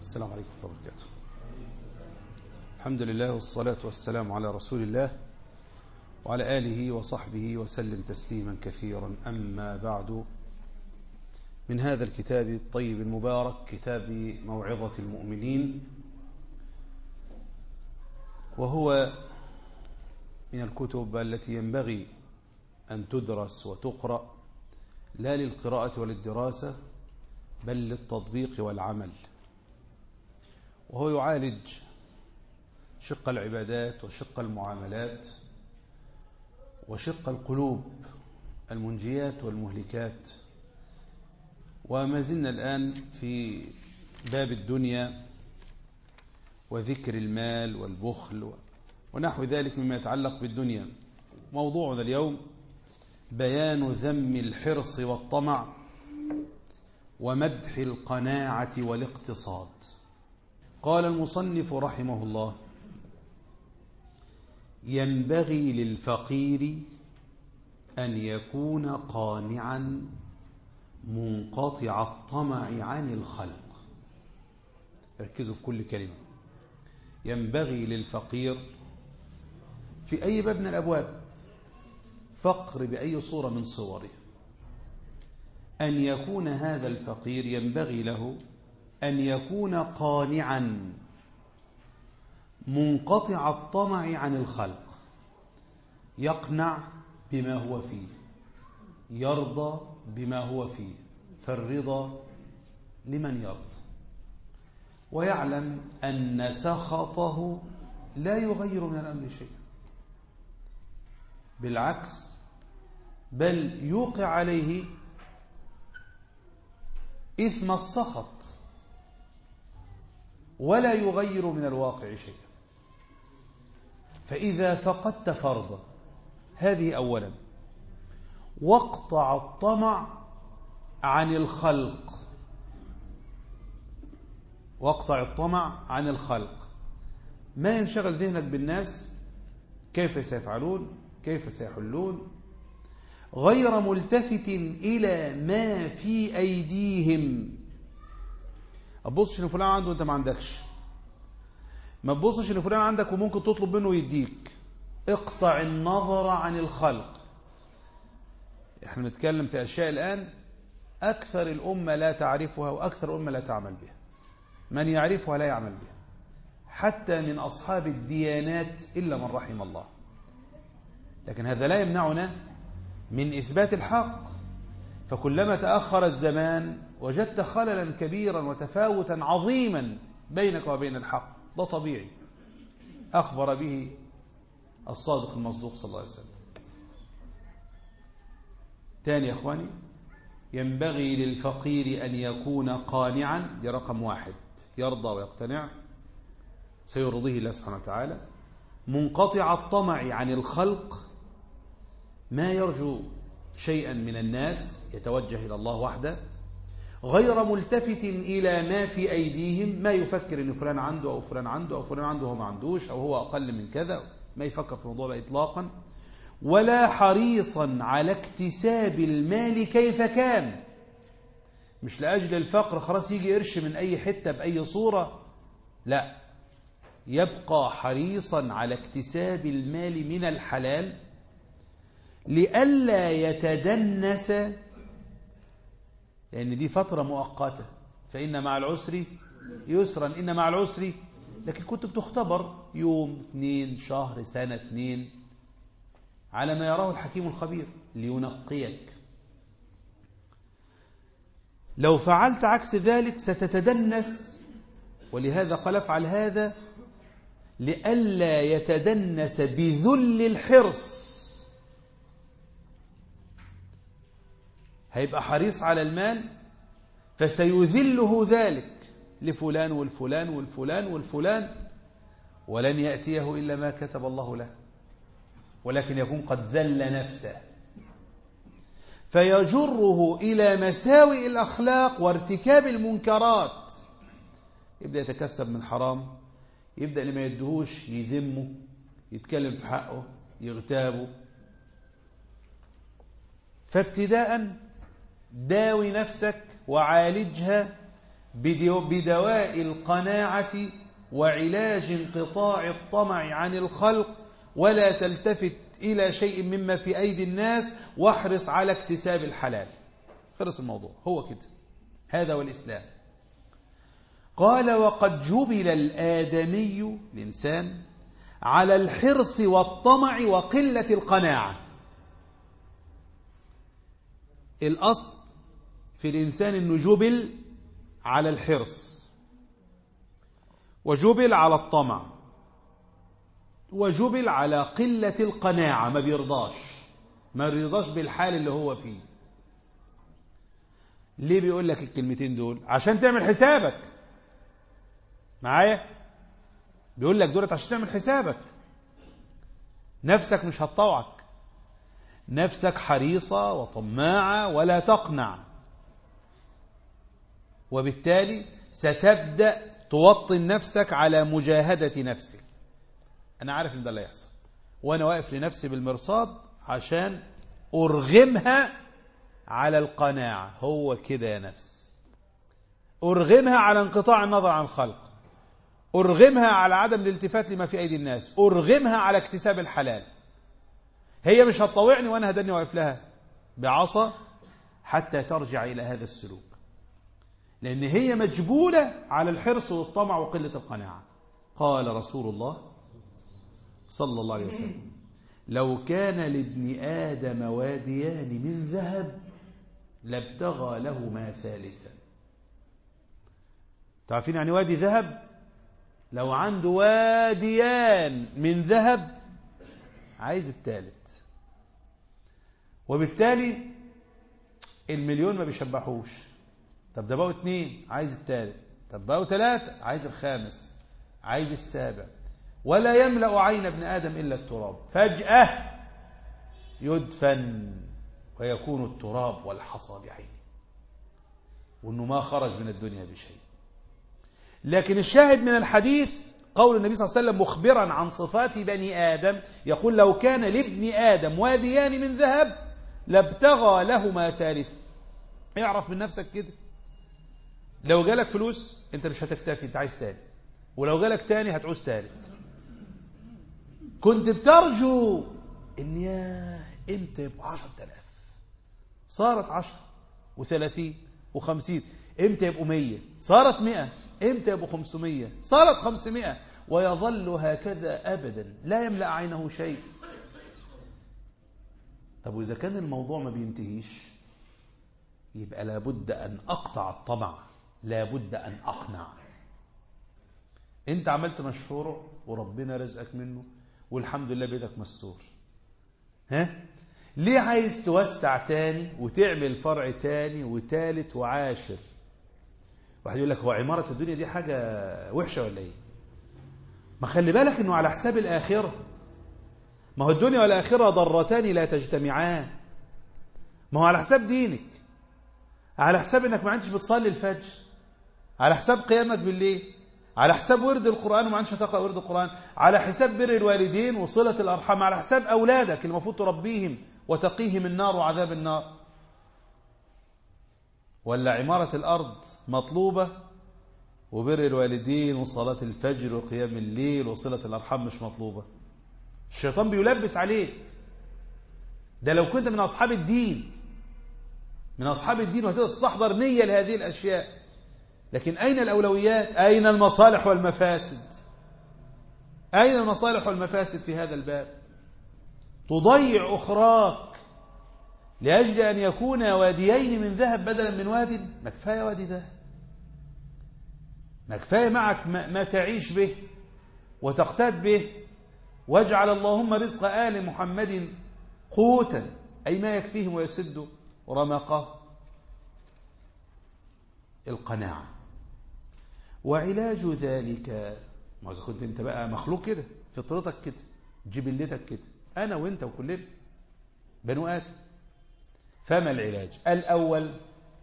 السلام عليكم ورحمة الله وبركاته الحمد لله والصلاة والسلام على رسول الله وعلى آله وصحبه وسلم تسليما كثيرا أما بعد من هذا الكتاب الطيب المبارك كتاب موعظة المؤمنين وهو من الكتب التي ينبغي أن تدرس وتقرأ لا للقراءة وللدراسة بل للتطبيق والعمل وهو يعالج شق العبادات وشق المعاملات وشق القلوب المنجيات والمهلكات وما زلنا الآن في باب الدنيا وذكر المال والبخل ونحو ذلك مما يتعلق بالدنيا موضوعنا اليوم بيان ذم الحرص والطمع ومدح القناعة والاقتصاد قال المصنف رحمه الله ينبغي للفقير أن يكون قانعا منقطع الطمع عن الخلق ركزوا في كل كلمة ينبغي للفقير في أي باب من الأبواب فقر بأي صورة من صوره أن يكون هذا الفقير ينبغي له أن يكون قانعا منقطع الطمع عن الخلق يقنع بما هو فيه يرضى بما هو فيه فالرضا لمن يرضى ويعلم أن سخطه لا يغير من الأمر شيئا بالعكس بل يوقع عليه إثم السخط ولا يغير من الواقع شيئا فإذا فقدت فرضا هذه أولا واقطع الطمع عن الخلق واقطع الطمع عن الخلق ما ينشغل ذهنك بالناس كيف سيفعلون كيف سيحلون غير ملتفت إلى ما في أيديهم ما تبصش ان فلان عنده وانت ما عندكش ما تبصش ان فلان عندك وممكن تطلب منه يديك اقطع النظر عن الخلق احنا بنتكلم في اشياء الان اكثر الامه لا تعرفها واكثر الامه لا تعمل بها من يعرفها لا يعمل بها حتى من اصحاب الديانات الا من رحم الله لكن هذا لا يمنعنا من اثبات الحق فكلما تاخر الزمان وجدت خللا كبيرا وتفاوتا عظيما بينك وبين الحق ده طبيعي أخبر به الصادق المصدوق صلى الله عليه وسلم ثاني يا أخواني ينبغي للفقير أن يكون قانعا دي رقم واحد يرضى ويقتنع سيرضيه الله سبحانه وتعالى منقطع الطمع عن الخلق ما يرجو شيئا من الناس يتوجه إلى الله وحده غير ملتفت إلى ما في أيديهم ما يفكر إن فلان عنده أو فلان عنده أو فلان عنده هو ما عندوش أو هو أقل من كذا ما يفكر في الموضوع ده إطلاقا ولا حريصا على اكتساب المال كيف كان مش لأجل الفقر خلاص يجي قرش من أي حتة بأي صورة لا يبقى حريصا على اكتساب المال من الحلال لئلا يتدنس لأن دي فترة مؤقتة فإن مع العسر يسرا إن مع العسر لكن كنت بتختبر يوم اثنين شهر سنة اثنين على ما يراه الحكيم الخبير لينقيك لو فعلت عكس ذلك ستتدنس ولهذا قال افعل هذا لئلا يتدنس بذل الحرص هيبقى حريص على المال فسيذله ذلك لفلان والفلان والفلان والفلان ولن يأتيه إلا ما كتب الله له ولكن يكون قد ذل نفسه فيجره إلى مساوئ الأخلاق وارتكاب المنكرات يبدأ يتكسب من حرام يبدأ لما يدهوش يذمه يتكلم في حقه يغتابه فابتداء داوي نفسك وعالجها بدواء القناعة وعلاج انقطاع الطمع عن الخلق ولا تلتفت إلى شيء مما في أيدي الناس واحرص على اكتساب الحلال خلص الموضوع هو كده هذا والإسلام قال وقد جبل الآدمي الإنسان على الحرص والطمع وقلة القناعة الأصل في الإنسان أنه جبل على الحرص وجبل على الطمع وجبل على قلة القناعة ما بيرضاش ما بيرضاش بالحال اللي هو فيه ليه بيقول لك الكلمتين دول عشان تعمل حسابك معايا بيقول لك دولت عشان تعمل حسابك نفسك مش هتطوعك نفسك حريصة وطماعة ولا تقنع وبالتالي ستبدأ توطن نفسك على مجاهدة نفسك أنا عارف إن ده اللي هيحصل وأنا واقف لنفسي بالمرصاد عشان أرغمها على القناعة هو كده يا نفس أرغمها على انقطاع النظر عن الخلق أرغمها على عدم الالتفات لما في أيدي الناس أرغمها على اكتساب الحلال هي مش هتطوعني وأنا هدني واقف لها بعصا حتى ترجع إلى هذا السلوك لأن هي مجبولة على الحرص والطمع وقلة القناعة قال رسول الله صلى الله عليه وسلم لو كان لابن آدم واديان من ذهب لابتغى لهما ثالثا تعرفين يعني وادي ذهب لو عنده واديان من ذهب عايز الثالث وبالتالي المليون ما بيشبحوش طب ده بقوا اتنين عايز الثالث طب بقوا ثلاثة عايز الخامس عايز السابع ولا يملأ عين ابن آدم إلا التراب فجأة يدفن ويكون التراب والحصى بعينه وأنه ما خرج من الدنيا بشيء لكن الشاهد من الحديث قول النبي صلى الله عليه وسلم مخبرا عن صفات بني آدم يقول لو كان لابن آدم واديان من ذهب لابتغى لهما ثالث اعرف من نفسك كده لو جالك فلوس انت مش هتكتفي انت عايز تاني ولو جالك تاني هتعوز تالت كنت بترجو ان يا امتى يبقوا عشر تلاف صارت عشر وثلاثين وخمسين امتى يبقوا مية صارت مئة امتى يبقوا خمسمية صارت خمسمائة ويظل هكذا أبدا لا يملأ عينه شيء طب وإذا كان الموضوع ما بينتهيش يبقى لابد أن أقطع الطمع لابد أن أقنع أنت عملت مشروع وربنا رزقك منه والحمد لله بيتك مستور ها ليه عايز توسع تاني وتعمل فرع تاني وتالت وعاشر واحد يقول لك هو عمارة الدنيا دي حاجة وحشة ولا ايه ما خلي بالك انه على حساب الآخرة ما هو الدنيا والآخرة ضرتان لا تجتمعان ما هو على حساب دينك على حساب انك ما عندش بتصلي الفجر على حساب قيامك بالليل على حساب ورد القرآن وما عندش تقرأ ورد القرآن على حساب بر الوالدين وصلة الأرحام على حساب أولادك اللي المفروض تربيهم وتقيهم النار وعذاب النار ولا عمارة الأرض مطلوبة وبر الوالدين وصلاة الفجر وقيام الليل وصلة الأرحام مش مطلوبة الشيطان بيلبس عليك ده لو كنت من أصحاب الدين من أصحاب الدين وهتقدر تستحضر نية لهذه الأشياء لكن أين الأولويات أين المصالح والمفاسد أين المصالح والمفاسد في هذا الباب تضيع أخراك لأجل أن يكون واديين من ذهب بدلا من واد ما كفاية وادي ذهب ما كفاية معك ما تعيش به وتقتاد به واجعل اللهم رزق آل محمد قوتا أي ما يكفيهم ويسد رمقه القناعة وعلاج ذلك ما إذا كنت أنت بقى مخلوق كده فطرتك كده جبلتك كده أنا وأنت وكلنا بنو آدم فما العلاج الأول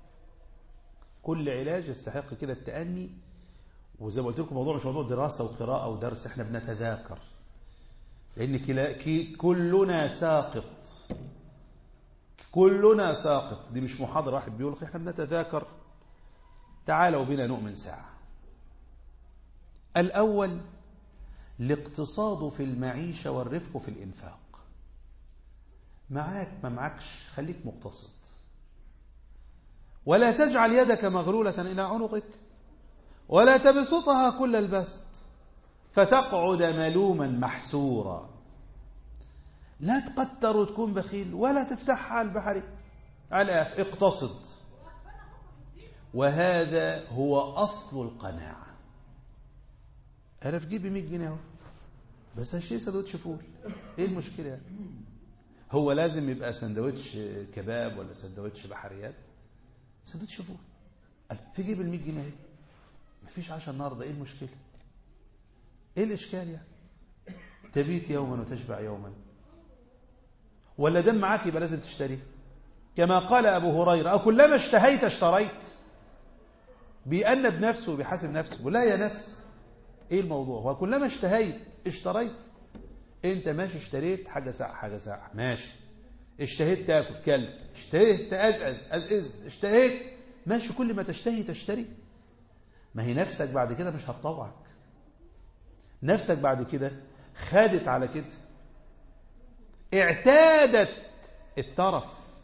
كل علاج يستحق كده التأني وزي ما قلت لكم موضوع مش موضوع دراسة وقراءة ودرس احنا بنتذاكر لأن كلنا ساقط كلنا ساقط دي مش محاضرة واحد بيقول احنا بنتذاكر تعالوا بنا نؤمن ساعة الأول الاقتصاد في المعيشة والرفق في الإنفاق معاك ما معكش خليك مقتصد ولا تجعل يدك مغلولة إلى عنقك ولا تبسطها كل البسط فتقعد ملوما محسورا لا تقتر وتكون بخيل ولا تفتحها على البحر على الآخر اقتصد وهذا هو أصل القناعة أنا في جيبي 100 جنيه بس هشتري سندوتش فول إيه المشكلة يعني؟ هو لازم يبقى سندوتش كباب ولا سندوتش بحريات سندوتش فول في جيب ال 100 جنيه مفيش عشاء النهارده ايه المشكله ايه الاشكال يعني تبيت يوما وتشبع يوما ولا دم معاك يبقى لازم تشتريه كما قال ابو هريره او كلما اشتهيت اشتريت بيأنب نفسه وبيحاسب نفسه لا يا نفس ايه الموضوع هو كلما اشتهيت اشتريت انت ماشي اشتريت حاجه ساعه حاجه ساعه ماشي اشتهيت تاكل كلت اشتهيت تأزأز أزئز اشتهيت ماشي كل ما تشتهي تشتري ما هي نفسك بعد كده مش هتطوعك نفسك بعد كده خادت على كده اعتادت الترف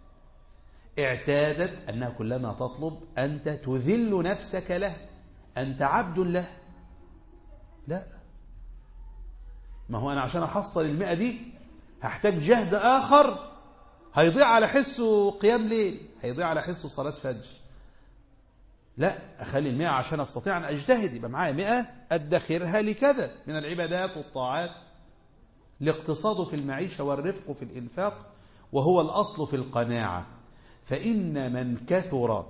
اعتادت أنها كلما تطلب أنت تذل نفسك له أنت عبد له لا ما هو أنا عشان أحصل المئة دي هحتاج جهد آخر هيضيع على حسه قيام ليل هيضيع على حسه صلاة فجر لا أخلي المئة عشان أستطيع أن أجتهد يبقى معايا مئة أدخرها لكذا من العبادات والطاعات الاقتصاد في المعيشة والرفق في الإنفاق وهو الأصل في القناعة فإن من كثر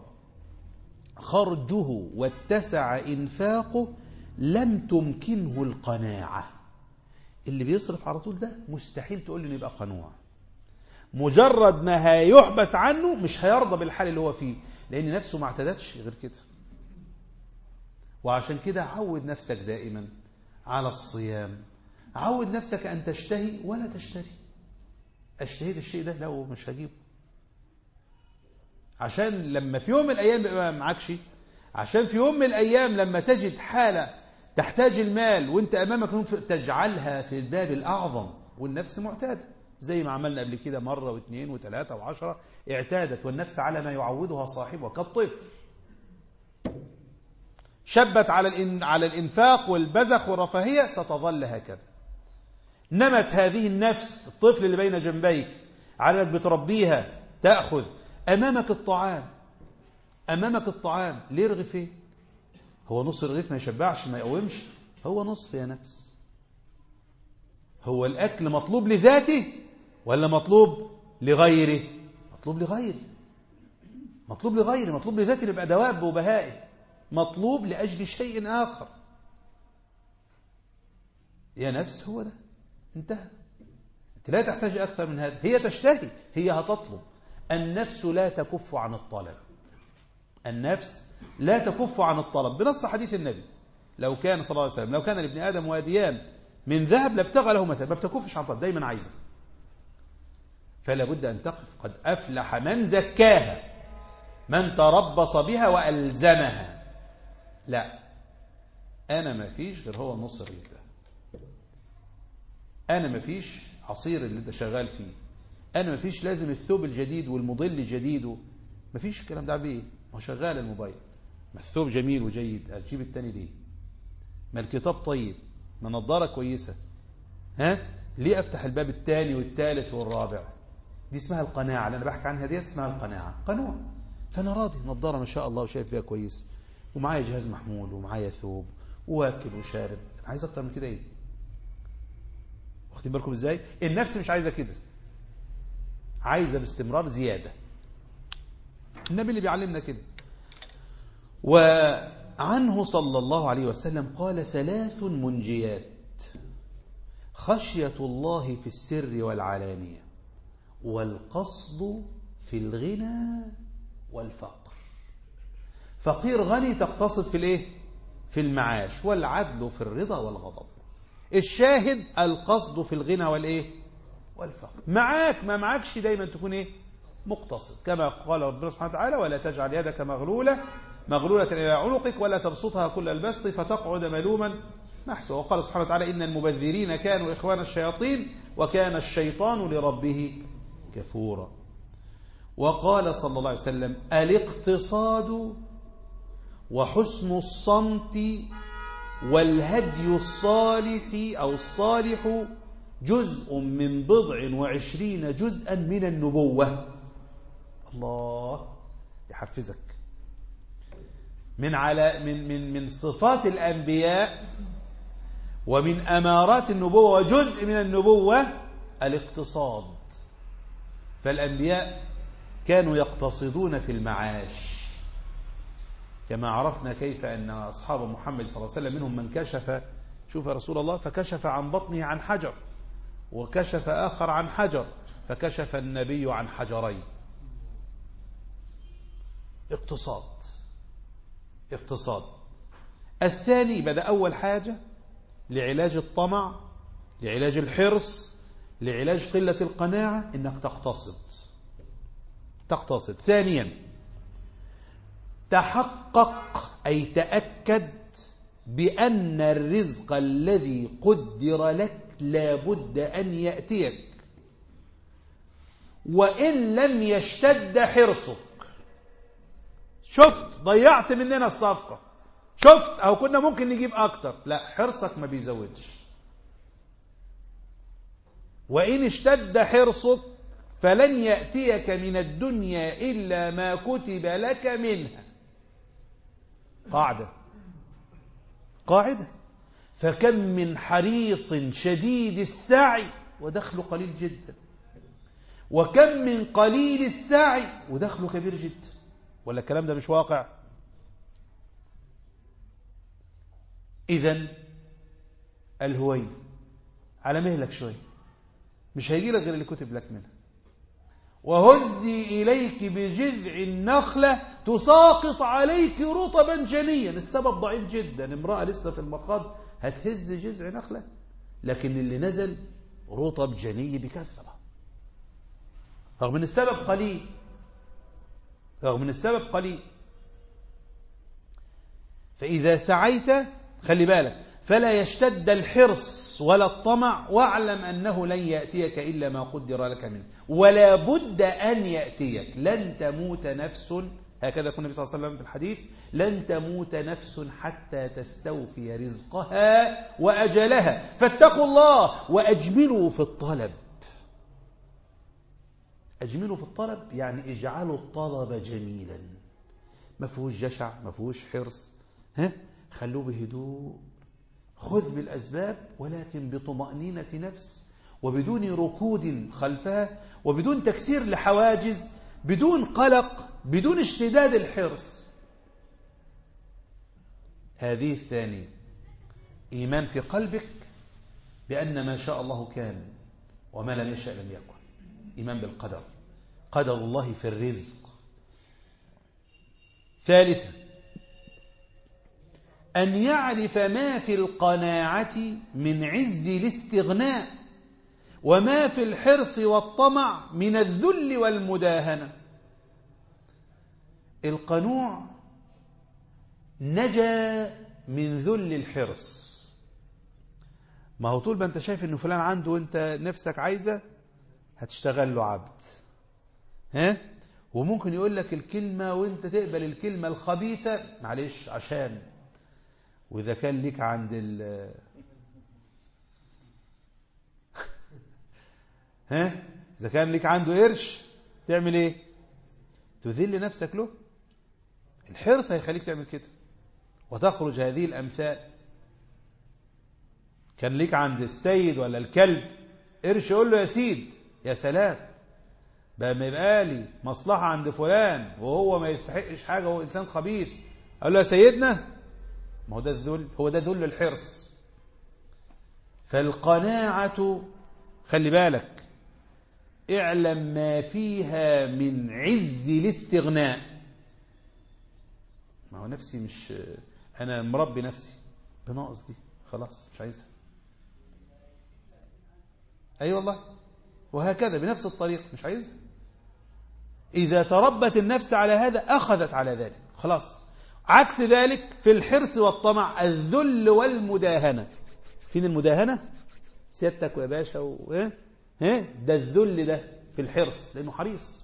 خرجه واتسع إنفاقه لم تمكنه القناعة اللي بيصرف على طول ده مستحيل تقول لي يبقى قنوع مجرد ما هيحبس عنه مش هيرضى بالحال اللي هو فيه لأن نفسه ما اعتدتش غير كده وعشان كده عود نفسك دائما على الصيام عود نفسك أن تشتهي ولا تشتري اشتهيت الشيء ده لا مش هجيبه عشان لما في يوم من الأيام بيبقى معكش عشان في يوم من الأيام لما تجد حالة تحتاج المال وانت أمامك تجعلها في الباب الأعظم والنفس معتادة زي ما عملنا قبل كده مرة واثنين وثلاثة وعشرة اعتادت والنفس على ما يعودها صاحبها كالطفل شبت على على الإنفاق والبزخ والرفاهية ستظل هكذا نمت هذه النفس الطفل اللي بين جنبيك على انك بتربيها تأخذ أمامك الطعام أمامك الطعام ليه رغيفين هو نص الرغيف ما يشبعش ما يقومش هو نصف يا نفس هو الأكل مطلوب لذاته ولا مطلوب لغيره مطلوب لغيره مطلوب لغيره مطلوب لذاته يبقى دواب وبهائم مطلوب لأجل شيء آخر يا نفس هو ده انتهى انت لا تحتاج أكثر من هذا هي تشتهي هي هتطلب النفس لا تكف عن الطلب النفس لا تكف عن الطلب بنص حديث النبي لو كان صلى الله عليه وسلم لو كان لابن آدم واديان من ذهب لابتغى له مثلا ما بتكفش عن الطلب دايما عايزه فلا بد أن تقف قد أفلح من زكاها من تربص بها وألزمها لا أنا ما فيش غير هو النص الرغيف ده أنا ما فيش عصير اللي أنت شغال فيه أنا ما فيش لازم الثوب الجديد والمضل الجديد ما فيش الكلام ده بإيه هو شغال الموبايل ما الثوب جميل وجيد هتجيب التاني ليه ما الكتاب طيب ما نظارة كويسة ها ليه أفتح الباب الثاني والثالث والرابع دي اسمها القناعة اللي أنا بحكي عنها ديت اسمها القناعة قنوع فأنا راضي نظارة ما شاء الله وشايف فيها كويس ومعايا جهاز محمول ومعايا ثوب واكل وشارب عايز أكتر من كده إيه واخدين بالكم إزاي النفس مش عايزة كده عايزة باستمرار زيادة النبي اللي بيعلمنا كده وعنه صلى الله عليه وسلم قال ثلاث منجيات خشية الله في السر والعلانية والقصد في الغنى والفقر فقير غني تقتصد في الايه في المعاش والعدل في الرضا والغضب الشاهد القصد في الغنى والايه والفقر معاك ما معاكش دايما تكون ايه مقتصد كما قال ربنا سبحانه وتعالى ولا تجعل يدك مغلولة مغلولة إلى عنقك ولا تبسطها كل البسط فتقعد ملوما محسوبا وقال سبحانه وتعالى إن المبذرين كانوا إخوان الشياطين وكان الشيطان لربه كفورا وقال صلى الله عليه وسلم الاقتصاد وحسن الصمت والهدي الصالح أو الصالح جزء من بضع وعشرين جزءا من النبوة الله يحفزك من على من من من صفات الأنبياء ومن أمارات النبوة وجزء من النبوة الاقتصاد فالأنبياء كانوا يقتصدون في المعاش كما عرفنا كيف أن أصحاب محمد صلى الله عليه وسلم منهم من كشف شوف يا رسول الله فكشف عن بطنه عن حجر وكشف آخر عن حجر فكشف النبي عن حجرين اقتصاد اقتصاد الثاني بدأ أول حاجة لعلاج الطمع لعلاج الحرص لعلاج قلة القناعة إنك تقتصد تقتصد ثانيا تحقق أي تأكد بأن الرزق الذي قدر لك لابد أن يأتيك وإن لم يشتد حرصك شفت ضيعت مننا الصفقة شفت أو كنا ممكن نجيب أكتر لا حرصك ما بيزودش وإن اشتد حرصك فلن يأتيك من الدنيا إلا ما كتب لك منها قاعدة قاعدة فكم من حريص شديد السعي ودخله قليل جدا وكم من قليل السعي ودخله كبير جدا ولا الكلام ده مش واقع إذا الهوي على مهلك شوي مش هيجي لك غير اللي كتب لك منها وهزي إليك بجذع النخلة تساقط عليك رطبا جنيا السبب ضعيف جدا امرأة لسه في المخاض هتهز جذع نخلة لكن اللي نزل رطب جني بكثرة رغم ان السبب قليل رغم ان السبب قليل فإذا سعيت خلي بالك فلا يشتد الحرص ولا الطمع واعلم أنه لن يأتيك إلا ما قدر لك منه ولا بد أن يأتيك لن تموت نفس هكذا يقول النبي صلى الله عليه وسلم في الحديث لن تموت نفس حتى تستوفي رزقها وأجلها فاتقوا الله وأجملوا في الطلب أجملوا في الطلب يعني اجعلوا الطلب جميلا ما فيهوش جشع ما فيهوش حرص ها خلوه بهدوء خذ بالأسباب ولكن بطمأنينة نفس وبدون ركود خلفها وبدون تكسير لحواجز بدون قلق بدون اشتداد الحرص هذه الثانية إيمان في قلبك بأن ما شاء الله كان وما لم يشاء لم يكن إيمان بالقدر قدر الله في الرزق ثالثا أن يعرف ما في القناعة من عز الاستغناء وما في الحرص والطمع من الذل والمداهنة القنوع نجا من ذل الحرص ما هو طول ما انت شايف ان فلان عنده وانت نفسك عايزه هتشتغل له عبد ها وممكن يقول لك الكلمة وانت تقبل الكلمة الخبيثة معلش عشان وإذا كان ليك عند ال ها إذا كان ليك عنده قرش تعمل إيه تذل نفسك له الحرص هيخليك تعمل كده وتخرج هذه الأمثال كان ليك عند السيد ولا الكلب قرش يقول له يا سيد يا سلام بقى ما يبقى لي مصلحة عند فلان وهو ما يستحقش حاجة وهو إنسان خبيث قال له يا سيدنا ما هو ده الذل هو ده ذل الحرص فالقناعة خلي بالك اعلم ما فيها من عز الاستغناء ما هو نفسي مش أنا مربي نفسي بناقص دي خلاص مش عايزها أي أيوة والله وهكذا بنفس الطريقة مش عايزها إذا تربت النفس على هذا أخذت على ذلك خلاص عكس ذلك في الحرص والطمع الذل والمداهنة فين المداهنة سيادتك يا باشا و... إيه؟ إيه؟ ده الذل ده في الحرص لأنه حريص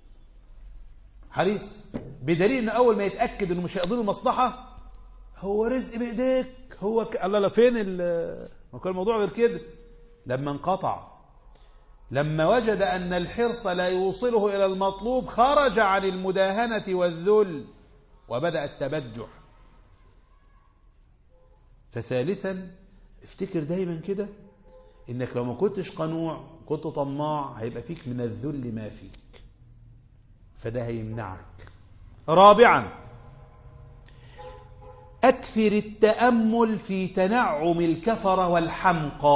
حريص بدليل أنه أول ما يتأكد أنه مش هيقضي المصلحة هو رزق بإيديك هو ك... الله لا فين ال... ما كان الموضوع غير كده لما انقطع لما وجد أن الحرص لا يوصله إلى المطلوب خرج عن المداهنة والذل وبدأ التبجح فثالثا افتكر دايما كده انك لو ما كنتش قنوع كنت طماع هيبقى فيك من الذل ما فيك فده هيمنعك رابعا أكثر التأمل في تنعم الكفر والحمقى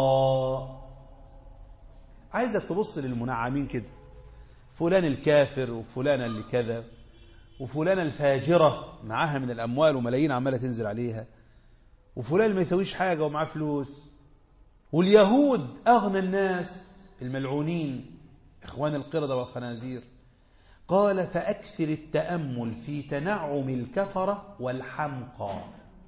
عايزك تبص للمنعمين كده فلان الكافر وفلان اللي كذا وفلانة الفاجرة معاها من الأموال وملايين عمالة تنزل عليها وفلان ما يسويش حاجة ومعاه فلوس واليهود أغنى الناس الملعونين إخوان القردة والخنازير قال فأكثر التأمل في تنعم الكفرة والحمقى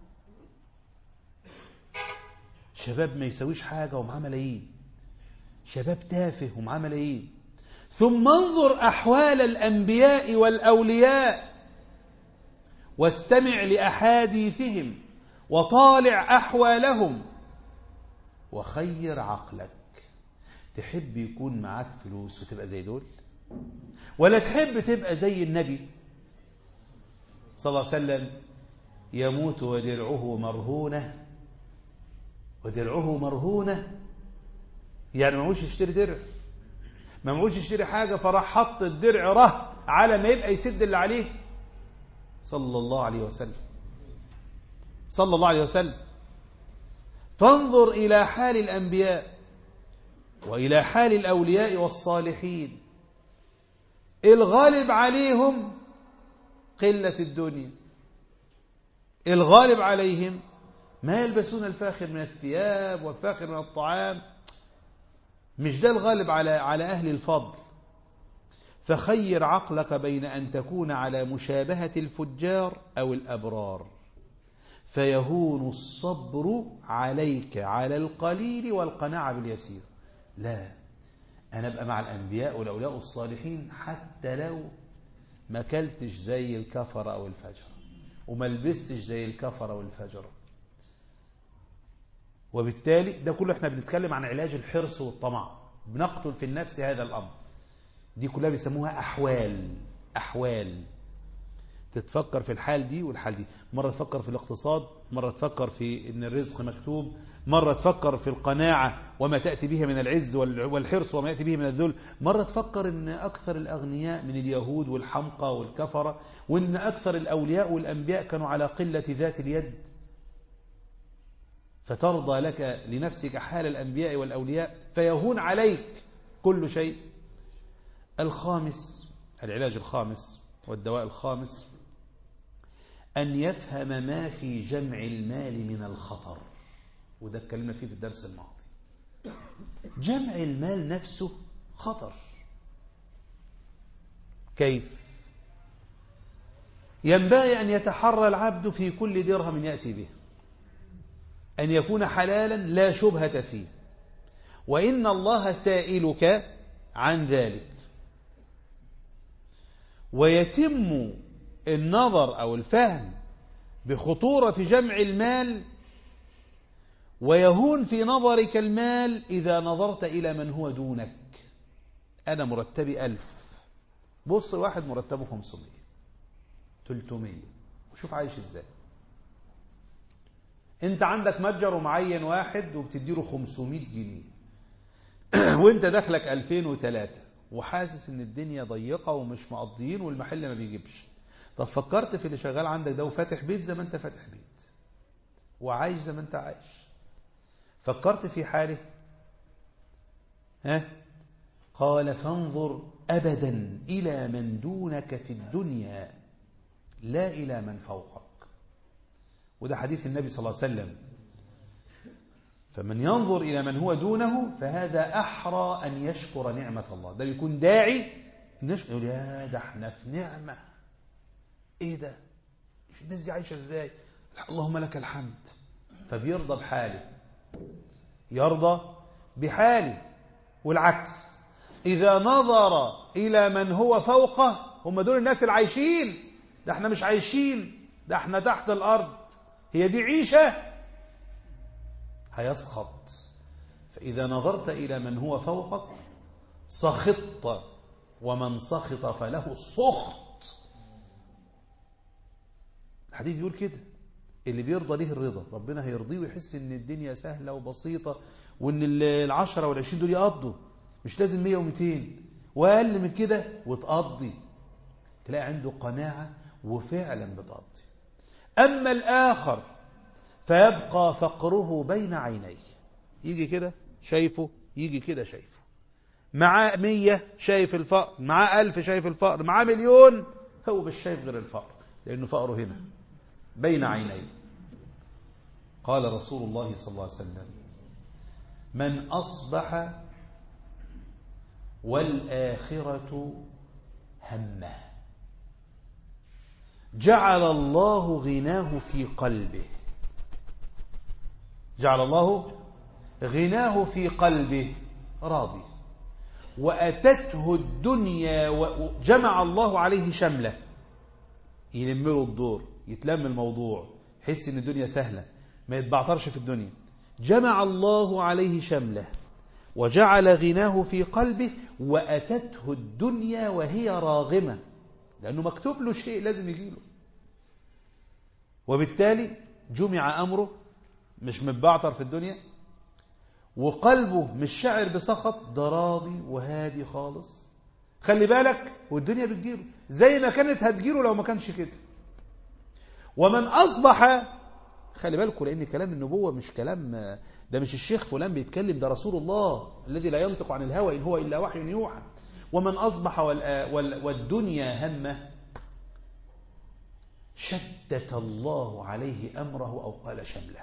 شباب ما يسويش حاجة ومعاه ملايين شباب تافه ومعاه ملايين ثم انظر أحوال الأنبياء والأولياء واستمع لأحاديثهم وطالع أحوالهم وخير عقلك تحب يكون معاك فلوس وتبقى زي دول ولا تحب تبقى زي النبي صلى الله عليه وسلم يموت ودرعه مرهونة ودرعه مرهونة يعني ما هوش يشتري درع ما معوش يشتري حاجة فراح حط الدرع ره على ما يبقى يسد اللي عليه صلى الله عليه وسلم صلى الله عليه وسلم فانظر إلى حال الأنبياء وإلى حال الأولياء والصالحين الغالب عليهم قلة الدنيا الغالب عليهم ما يلبسون الفاخر من الثياب والفاخر من الطعام مش ده الغالب على على أهل الفضل فخير عقلك بين أن تكون على مشابهة الفجار أو الأبرار فيهون الصبر عليك على القليل والقناعة باليسير لا أنا أبقى مع الأنبياء والأولياء الصالحين حتى لو ما كلتش زي الكفر أو الفجر وما لبستش زي الكفر أو الفجر وبالتالي ده كله احنا بنتكلم عن علاج الحرص والطمع بنقتل في النفس هذا الأمر دي كلها بيسموها أحوال أحوال تتفكر في الحال دي والحال دي مرة تفكر في الاقتصاد مرة تفكر في ان الرزق مكتوب مرة تفكر في القناعة وما تأتي به من العز والحرص وما يأتي به من الذل مرة تفكر ان أكثر الأغنياء من اليهود والحمقى والكفرة وان أكثر الأولياء والأنبياء كانوا على قلة ذات اليد فترضى لك لنفسك حال الأنبياء والأولياء فيهون عليك كل شيء الخامس العلاج الخامس والدواء الخامس أن يفهم ما في جمع المال من الخطر وده اتكلمنا فيه في الدرس الماضي جمع المال نفسه خطر كيف ينبغي أن يتحرى العبد في كل درهم يأتي به أن يكون حلالا لا شبهة فيه وإن الله سائلك عن ذلك ويتم النظر أو الفهم بخطورة جمع المال ويهون في نظرك المال إذا نظرت إلى من هو دونك أنا مرتبي ألف بص واحد مرتبه خمسمية تلتمية وشوف عايش إزاي انت عندك متجر ومعين واحد وبتديله 500 جنيه وانت دخلك 2003 وحاسس ان الدنيا ضيقة ومش مقضيين والمحل ما بيجيبش طب فكرت في اللي شغال عندك ده وفاتح بيت زي ما انت فاتح بيت وعايش زي ما انت عايش فكرت في حاله ها قال فانظر أبدا إلى من دونك في الدنيا لا إلى من فوقك وده حديث النبي صلى الله عليه وسلم فمن ينظر إلى من هو دونه فهذا أحرى أن يشكر نعمة الله ده بيكون داعي نشكر يقول يا ده احنا في نعمة ايه ده الناس دي عايشة ازاي اللهم لك الحمد فبيرضى بحاله يرضى بحاله والعكس إذا نظر إلى من هو فوقه هم دول الناس العايشين ده احنا مش عايشين ده احنا تحت الأرض هي دي عيشة هيسخط فإذا نظرت إلى من هو فوقك سخطت ومن سخط فله السخط الحديث بيقول كده اللي بيرضى ليه الرضا ربنا هيرضيه ويحس ان الدنيا سهلة وبسيطة وان العشرة والعشرين دول يقضوا مش لازم مية ومئتين واقل من كده وتقضي تلاقي عنده قناعة وفعلا بتقضي اما الاخر فيبقى فقره بين عينيه يجي كده شايفه يجي كده شايفه معاه مية شايف الفقر معاه ألف شايف الفقر معاه مليون هو مش شايف غير الفقر لأنه فقره هنا بين عينيه قال رسول الله صلى الله عليه وسلم من أصبح والآخرة همه جعل الله غناه في قلبه جعل الله غناه في قلبه راضي وأتته الدنيا وجمع الله عليه شمله يلم له الدور يتلم الموضوع يحس ان الدنيا سهلة ما يتبعترش في الدنيا جمع الله عليه شمله وجعل غناه في قلبه وأتته الدنيا وهي راغمة لأنه مكتوب له شيء لازم يجيله وبالتالي جمع أمره مش متبعتر في الدنيا وقلبه مش شاعر بسخط ده راضي وهادي خالص خلي بالك والدنيا بتجيله زي ما كانت هتجيله لو ما كانش كده ومن أصبح خلي بالكم لأن كلام النبوة مش كلام ده مش الشيخ فلان بيتكلم ده رسول الله الذي لا ينطق عن الهوى إن هو إلا وحي يوحى ومن أصبح والدنيا همه شتت الله عليه أمره أو قال شمله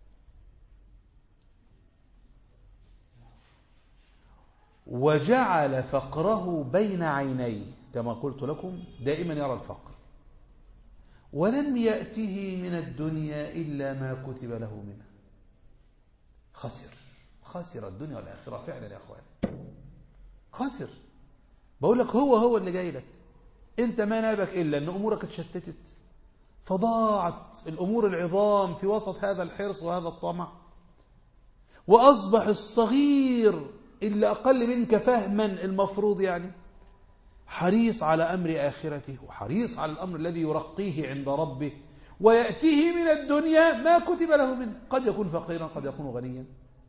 وجعل فقره بين عينيه كما قلت لكم دائما يرى الفقر ولم يأته من الدنيا إلا ما كتب له منها خسر خسر الدنيا والآخرة فعلا يا أخوان خسر بقول لك هو هو اللي جاي لك انت ما نابك إلا أن أمورك اتشتتت فضاعت الأمور العظام في وسط هذا الحرص وهذا الطمع وأصبح الصغير اللي أقل منك فهما المفروض يعني حريص على أمر آخرته وحريص على الأمر الذي يرقيه عند ربه ويأتيه من الدنيا ما كتب له منه قد يكون فقيرا قد يكون غنيا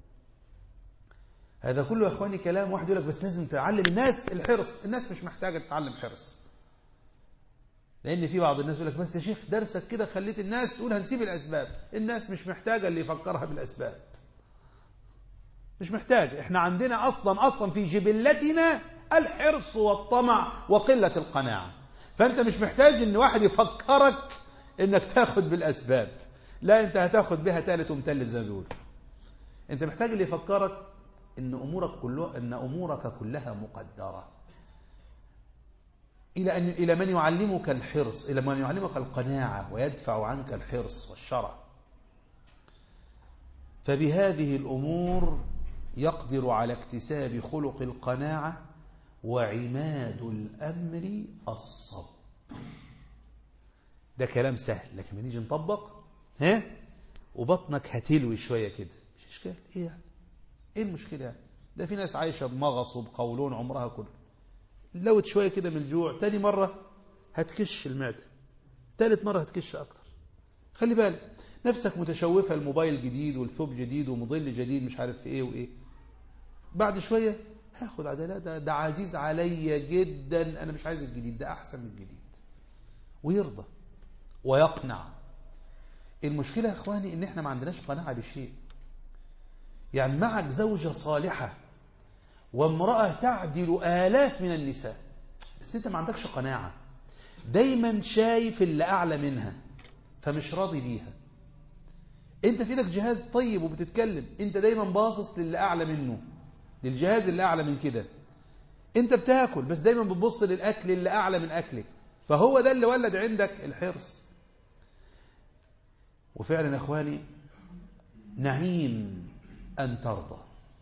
هذا كله يا أخواني كلام واحد يقول لك بس لازم تعلم الناس الحرص الناس مش محتاجة تتعلم حرص لأن في بعض الناس يقول لك بس يا شيخ درسك كده خليت الناس تقول هنسيب الأسباب الناس مش محتاجة اللي يفكرها بالأسباب مش محتاج احنا عندنا أصلا أصلا في جبلتنا الحرص والطمع وقلة القناعة فأنت مش محتاج ان واحد يفكرك انك تاخد بالأسباب لا انت هتاخد بها ثالث ومثلث زي ما بيقولوا انت محتاج اللي يفكرك ان امورك كلها ان امورك كلها مقدره الى ان الى من يعلمك الحرص الى من يعلمك القناعه ويدفع عنك الحرص والشرع فبهذه الامور يقدر على اكتساب خلق القناعه وعماد الامر الصبر ده كلام سهل لكن ما نيجي نطبق ها وبطنك هتلوي شويه كده مش اشكال ايه يعني ايه المشكله يعني ده في ناس عايشه بمغص وبقولون عمرها كله لوت شويه كده من الجوع تاني مره هتكش المعده ثالث مره هتكش اكتر خلي بالك نفسك متشوفه الموبايل جديد والثوب جديد ومضل جديد مش عارف في ايه وايه بعد شويه هاخد عدلات ده, ده عزيز عليا جدا انا مش عايز الجديد ده احسن من الجديد ويرضى ويقنع المشكله يا اخواني ان احنا ما عندناش قناعه بالشيء يعني معك زوجة صالحة وامرأة تعدل آلاف من النساء بس انت ما عندكش قناعة دايما شايف اللي أعلى منها فمش راضي بيها انت في ايدك جهاز طيب وبتتكلم انت دايما باصص للي أعلى منه للجهاز اللي أعلى من كده انت بتاكل بس دايما بتبص للأكل اللي أعلى من أكلك فهو ده اللي ولد عندك الحرص وفعلا يا إخواني نعيم أن ترضى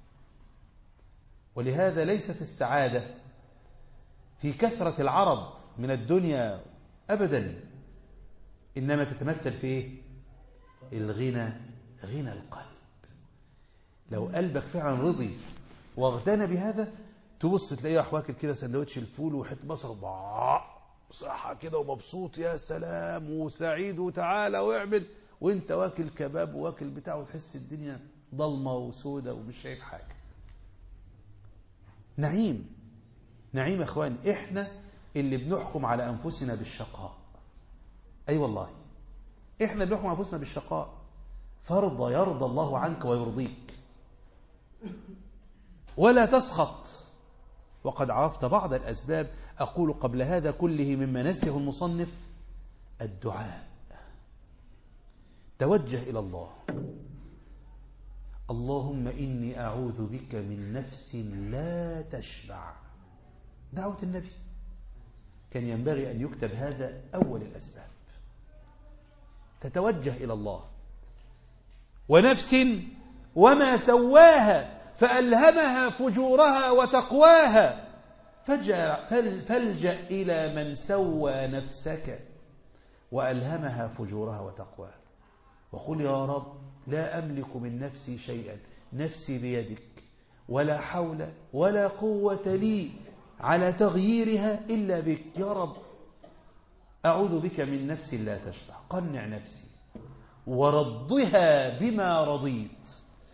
ولهذا ليست السعادة في كثرة العرض من الدنيا أبدا إنما تتمثل في إيه؟ الغنى غنى القلب لو قلبك فعلا رضي واغتنى بهذا تبص تلاقيه راح واكل كده سندوتش الفول وحته بصل باع صحة كده ومبسوط يا سلام وسعيد وتعالى واعمل وانت واكل كباب واكل بتاع وتحس الدنيا ضلمة وسودة ومش شايف حاجة نعيم نعيم يا اخوان احنا اللي بنحكم على انفسنا بالشقاء اي أيوة والله احنا بنحكم على انفسنا بالشقاء فرض يرضى الله عنك ويرضيك ولا تسخط وقد عرفت بعض الأسباب أقول قبل هذا كله مما نسيه المصنف الدعاء توجه إلى الله اللهم إني أعوذ بك من نفس لا تشبع دعوة النبي كان ينبغي أن يكتب هذا أول الأسباب تتوجه إلى الله ونفس وما سواها فألهمها فجورها وتقواها فالجأ إلى من سوى نفسك وألهمها فجورها وتقواها وقل يا رب لا أملك من نفسي شيئا نفسي بيدك ولا حول ولا قوة لي على تغييرها إلا بك يا رب أعوذ بك من نفس لا تشبع قنع نفسي ورضها بما رضيت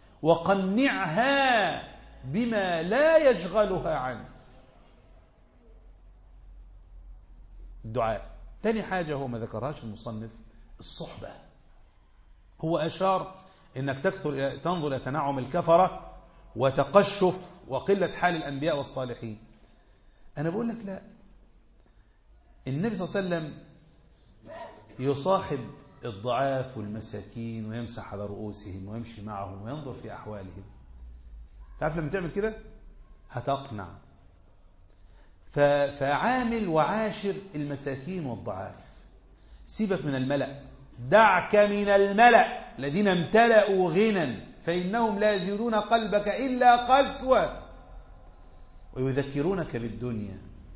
وقنعها بما لا يشغلها عنه الدعاء تاني حاجة هو ما ذكرهاش المصنف الصحبة هو أشار إنك تكثر تنظر إلى تنعم الكفرة وتقشف وقلة حال الأنبياء والصالحين أنا بقول لك لا النبي صلى الله عليه وسلم يصاحب الضعاف والمساكين ويمسح على رؤوسهم ويمشي معهم وينظر في أحوالهم تعرف لما تعمل كده هتقنع فعامل وعاشر المساكين والضعاف سيبك من الملأ دعك من الملأ الذين امتلأوا غنى فإنهم لا يزيدون قلبك إلا قسوة ويذكرونك بالدنيا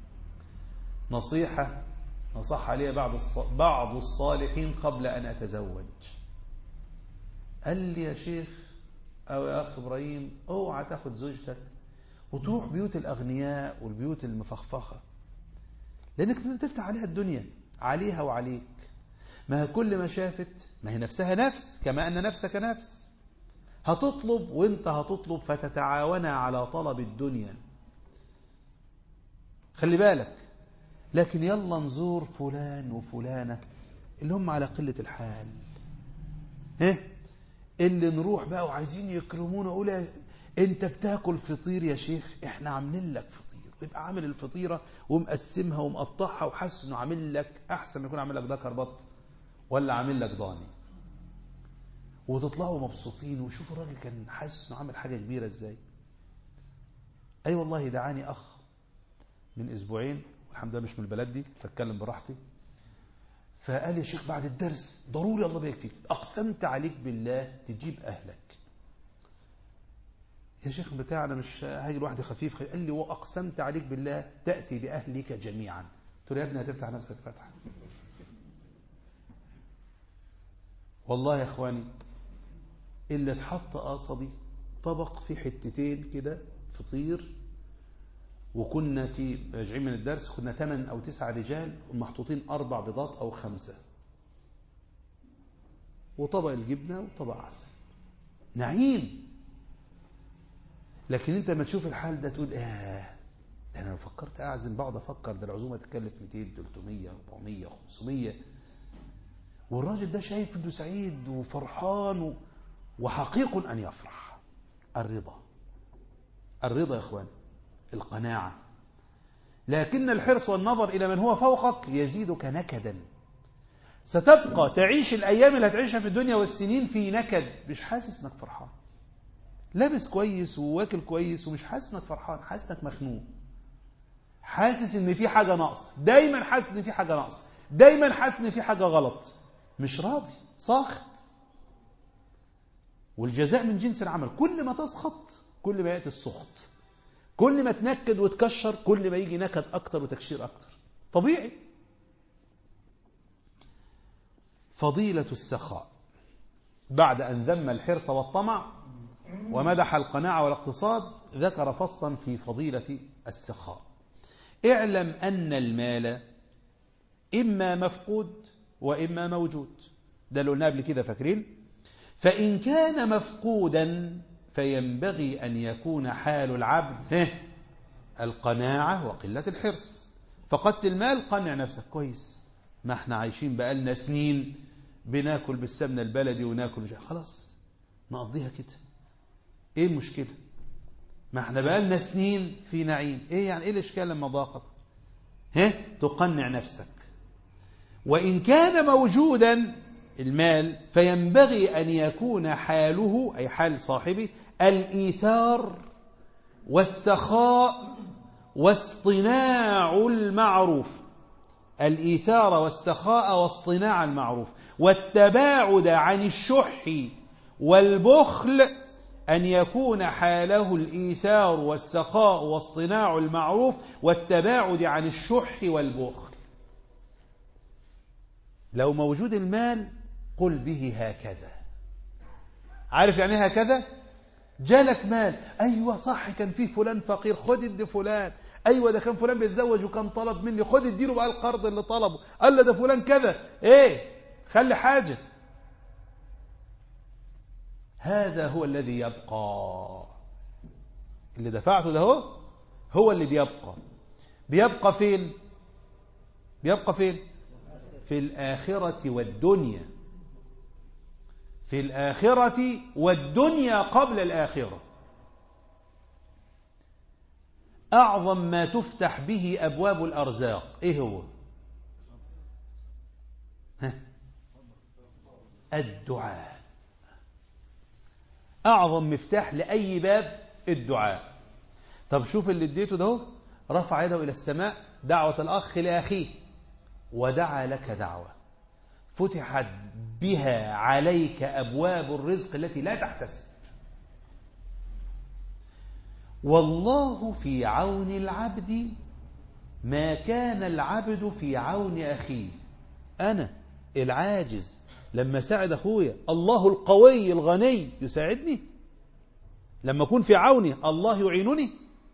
نصيحة نصح عليها بعض بعض الصالحين قبل أن أتزوج قال لي يا شيخ أو يا أخ إبراهيم اوعى تاخد زوجتك وتروح بيوت الأغنياء والبيوت المفخفخة لأنك بتفتح عليها الدنيا عليها وعليك ما هي كل ما شافت ما هي نفسها نفس كما أن نفسك نفس هتطلب وانت هتطلب فتتعاونا على طلب الدنيا خلي بالك لكن يلا نزور فلان وفلانة اللي هم على قلة الحال ها اللي نروح بقى وعايزين يكرمونا اقول انت بتاكل فطير يا شيخ احنا عاملين لك فطير ويبقى عامل الفطيرة ومقسمها ومقطعها وحاسس انه عامل لك احسن ما يكون عامل لك ذكر بط ولا عامل لك ضاني وتطلعوا مبسوطين وشوفوا الراجل كان حاسس انه عامل حاجة كبيرة ازاي اي أيوة والله دعاني اخ من اسبوعين الحمد لله مش من البلد دي فاتكلم براحتي فقال يا شيخ بعد الدرس ضروري الله بيك فيك اقسمت عليك بالله تجيب اهلك يا شيخ بتاع انا مش هاجي لوحدي خفيف قال لي واقسمت عليك بالله تاتي باهلك جميعا قلت له يا ابني هتفتح نفسك فتحه والله يا اخواني اللي اتحط قصدي طبق فيه حتتين كده فطير وكنا في راجعين من الدرس كنا ثمان أو تسعة رجال ومحطوطين أربع بيضات أو خمسة وطبق الجبنة وطبق عسل نعيم لكن انت ما تشوف الحال ده تقول اه ده انا لو فكرت اعزم بقعد افكر ده العزومه تكلف 200 300 400 500 والراجل ده شايف انه سعيد وفرحان وحقيق ان يفرح الرضا الرضا يا اخوان القناعة لكن الحرص والنظر إلى من هو فوقك يزيدك نكدا ستبقى تعيش الأيام اللي هتعيشها في الدنيا والسنين في نكد مش حاسس انك فرحان لابس كويس وواكل كويس ومش حاسس انك فرحان حاسس انك مخنوق حاسس ان في حاجة ناقصة دايما حاسس ان في حاجة ناقصة دايما حاسس ان في حاجة غلط مش راضي ساخط والجزاء من جنس العمل كل ما تسخط كل ما يأتي السخط كل ما تنكد وتكشر كل ما يجي نكد أكتر وتكشير أكتر طبيعي فضيلة السخاء بعد أن ذم الحرص والطمع ومدح القناعة والاقتصاد ذكر فصلا في فضيلة السخاء اعلم أن المال إما مفقود وإما موجود ده اللي قلناه قبل كده فاكرين فإن كان مفقودا فينبغي أن يكون حال العبد القناعة وقلة الحرص فقدت المال قنع نفسك كويس ما احنا عايشين بقالنا سنين بناكل بالسمنة البلدي وناكل مش خلاص نقضيها كده ايه المشكلة ما احنا بقالنا سنين في نعيم ايه يعني ايه الاشكال لما ضاقت ها تقنع نفسك وإن كان موجودا المال فينبغي أن يكون حاله أي حال صاحبه الإيثار والسخاء واصطناع المعروف الإيثار والسخاء واصطناع المعروف والتباعد عن الشح والبخل أن يكون حاله الإيثار والسخاء واصطناع المعروف والتباعد عن الشح والبخل لو موجود المال قل به هكذا عارف يعني هكذا جالك مال أيوة صح كان فيه فلان فقير خد ادي فلان أيوة ده كان فلان بيتزوج وكان طلب مني خد اديله بقى القرض اللي طلبه قال له ده فلان كذا ايه خلي حاجة هذا هو الذي يبقى اللي دفعته ده هو هو اللي بيبقى بيبقى فين بيبقى فين في الآخرة والدنيا في الآخرة والدنيا قبل الآخرة أعظم ما تفتح به أبواب الأرزاق إيه هو ها؟ الدعاء أعظم مفتاح لأي باب الدعاء طب شوف اللي اديته ده رفع يده إلى السماء دعوة الأخ لأخيه ودعا لك دعوة فتحت بها عليك أبواب الرزق التي لا تحتسب والله في عون العبد ما كان العبد في عون أخيه أنا العاجز لما ساعد أخويا الله القوي الغني يساعدني لما أكون في عوني الله يعينني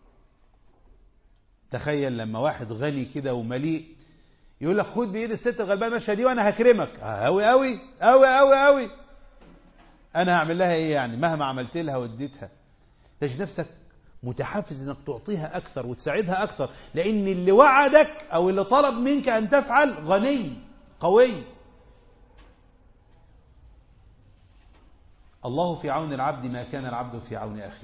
تخيل لما واحد غني كده ومليء يقول لك خد بايد الست الغلبانه ماشيه دي وانا هكرمك قوي قوي قوي قوي قوي انا هعمل لها ايه يعني مهما عملت لها واديتها تجد نفسك متحفز انك تعطيها اكثر وتساعدها اكثر لان اللي وعدك او اللي طلب منك ان تفعل غني قوي الله في عون العبد ما كان العبد في عون اخيه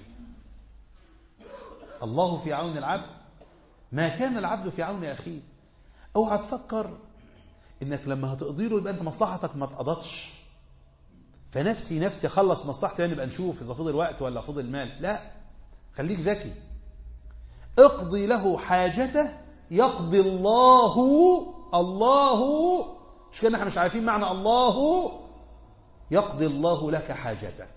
الله في عون العبد ما كان العبد في عون اخيه اوعى تفكر انك لما هتقضي له يبقى انت مصلحتك ما اتقضتش فنفسي نفسي اخلص مصلحتي نبقى نشوف اذا فضل وقت ولا فضل مال لا خليك ذكي اقضي له حاجته يقضي الله الله مش كده احنا مش عارفين معنى الله يقضي الله لك حاجتك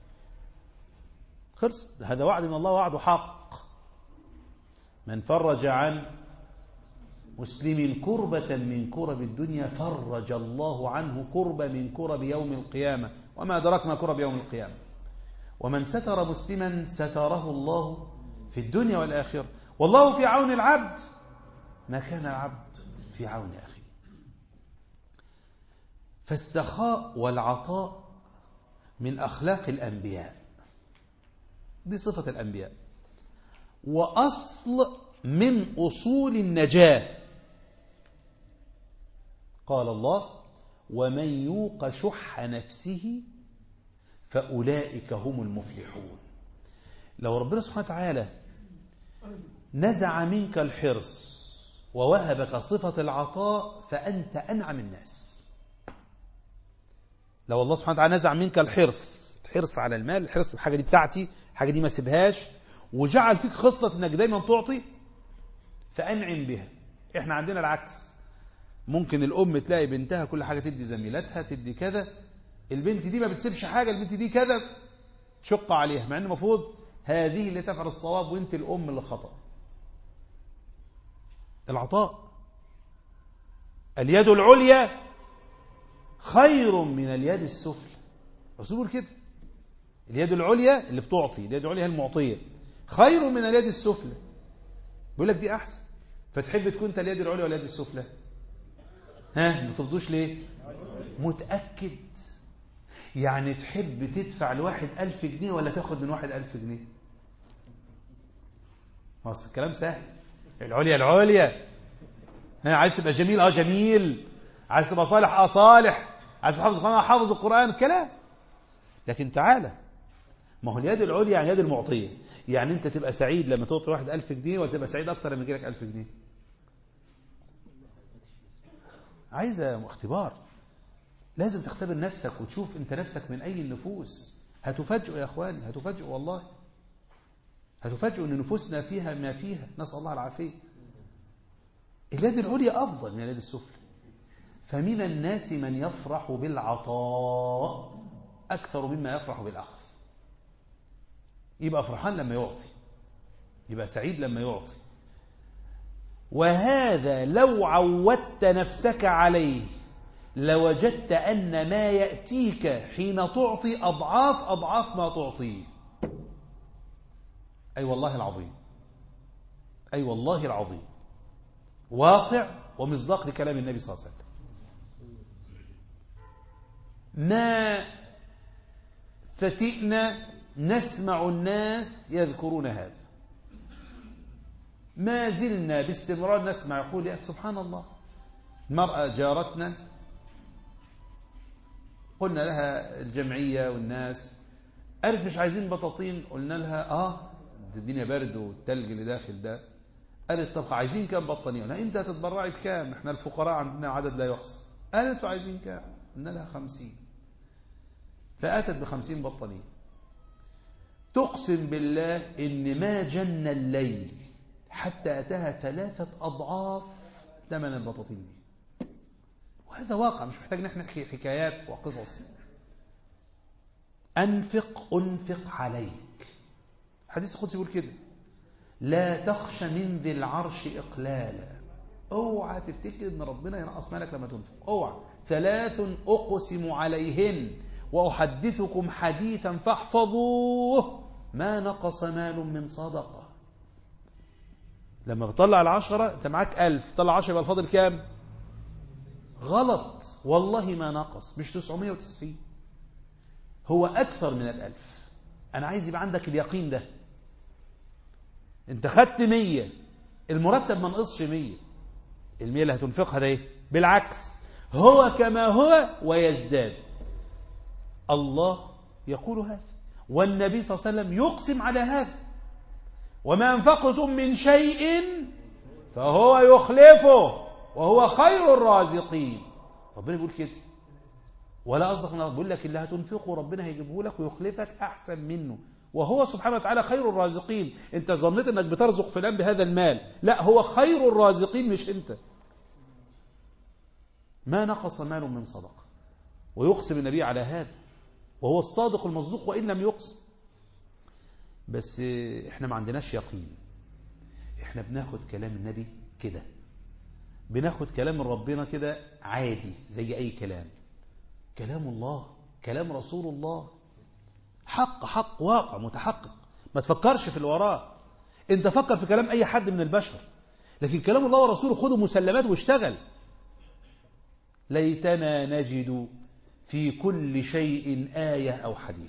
خلص هذا وعد من الله وعد حق من فرج عن مسلم كربة من كرب الدنيا فرج الله عنه كربة من كرب يوم القيامة وما أدراك ما كرب يوم القيامة ومن ستر مسلما ستره الله في الدنيا والآخرة والله في عون العبد ما كان العبد في عون أخيه فالسخاء والعطاء من أخلاق الأنبياء دي صفة الأنبياء وأصل من أصول النجاة قال الله ومن يوق شح نفسه فأولئك هم المفلحون لو ربنا سبحانه وتعالى نزع منك الحرص ووهبك صفة العطاء فأنت أنعم الناس لو الله سبحانه وتعالى نزع منك الحرص الحرص على المال الحرص الحاجة دي بتاعتي الحاجة دي ما سيبهاش وجعل فيك خصلة انك دايما تعطي فأنعم بها احنا عندنا العكس ممكن الأم تلاقي بنتها كل حاجة تدي زميلتها تدي كذا البنت دي ما بتسيبش حاجة البنت دي كذا تشق عليها مع ان المفروض هذه اللي تفعل الصواب وانت الام اللي خطأ العطاء اليد العليا خير من اليد السفلى الرسول بيقول كده اليد العليا اللي بتعطي اليد العليا هي المعطيه خير من اليد السفلى بيقول لك دي احسن فتحب تكون انت اليد العليا ولا اليد السفلى ها ما ترضوش ليه متاكد يعني تحب تدفع لواحد ألف جنيه ولا تاخد من واحد ألف جنيه بس الكلام سهل العليا العليا ها عايز تبقى جميل اه جميل عايز تبقى صالح اه صالح عايز تحافظ القرآن حافظ القرآن كلام لكن تعالى ما هو اليد العليا يعني يد المعطية يعني انت تبقى سعيد لما تعطي واحد ألف جنيه ولا تبقى سعيد أكتر لما يجيلك ألف جنيه عايزة اختبار لازم تختبر نفسك وتشوف انت نفسك من أي النفوس هتفاجئوا يا أخواني هتفاجئوا والله هتفاجئوا أن نفوسنا فيها ما فيها نسأل الله العافية اليد العليا أفضل من اليد السفلى فمن الناس من يفرح بالعطاء أكثر مما يفرح بالأخذ يبقى فرحان لما يعطي يبقى سعيد لما يعطي وهذا لو عودت نفسك عليه لوجدت أن ما يأتيك حين تعطي أضعاف أضعاف ما تعطيه أي والله العظيم أي والله العظيم واقع ومصداق لكلام النبي صلى الله عليه وسلم ما فتئنا نسمع الناس يذكرون هذا ما زلنا باستمرار نسمع يقول يا سبحان الله المرأة جارتنا قلنا لها الجمعية والناس قالت مش عايزين بطاطين قلنا لها اه الدنيا برد والتلج اللي داخل ده قالت طب عايزين كام بطانية قلنا انت هتتبرعي بكام احنا الفقراء عندنا عدد لا يحصى قالت انتوا عايزين كام قلنا لها خمسين فأتت بخمسين بطانية تقسم بالله إن ما جن الليل حتى أتاها ثلاثة أضعاف ثمن البطاطين دي وهذا واقع مش محتاج نحن نحكي حكايات وقصص أنفق أنفق عليك حديث القدسي يقول كده لا تخش من ذي العرش إقلالا اوعى تفتكر ان ربنا ينقص مالك لما تنفق اوعى ثلاث اقسم عليهن واحدثكم حديثا فاحفظوه ما نقص مال من صدقه لما بتطلع العشرة انت معاك ألف طلع عشرة يبقى الفاضل كام غلط والله ما نقص مش 990 هو أكثر من الألف أنا عايز يبقى عندك اليقين ده انت خدت مية المرتب ما نقصش مية المية اللي هتنفقها ده ايه بالعكس هو كما هو ويزداد الله يقول هذا والنبي صلى الله عليه وسلم يقسم على هذا وما أنفقتم من شيء فهو يخلفه وهو خير الرازقين ربنا بيقول كده ولا أصدق من الله بيقول لك اللي هتنفقه ربنا هيجيبه لك ويخلفك أحسن منه وهو سبحانه وتعالى خير الرازقين انت ظنيت انك بترزق فلان بهذا المال لا هو خير الرازقين مش انت ما نقص مال من صدقه ويقسم النبي على هذا وهو الصادق المصدوق وإن لم يقسم بس احنا ما عندناش يقين احنا بناخد كلام النبي كده بناخد كلام ربنا كده عادي زي أي كلام كلام الله كلام رسول الله حق حق واقع متحقق ما تفكرش في اللي وراه انت فكر في كلام أي حد من البشر لكن كلام الله ورسوله خده مسلمات واشتغل ليتنا نجد في كل شيء آية أو حديث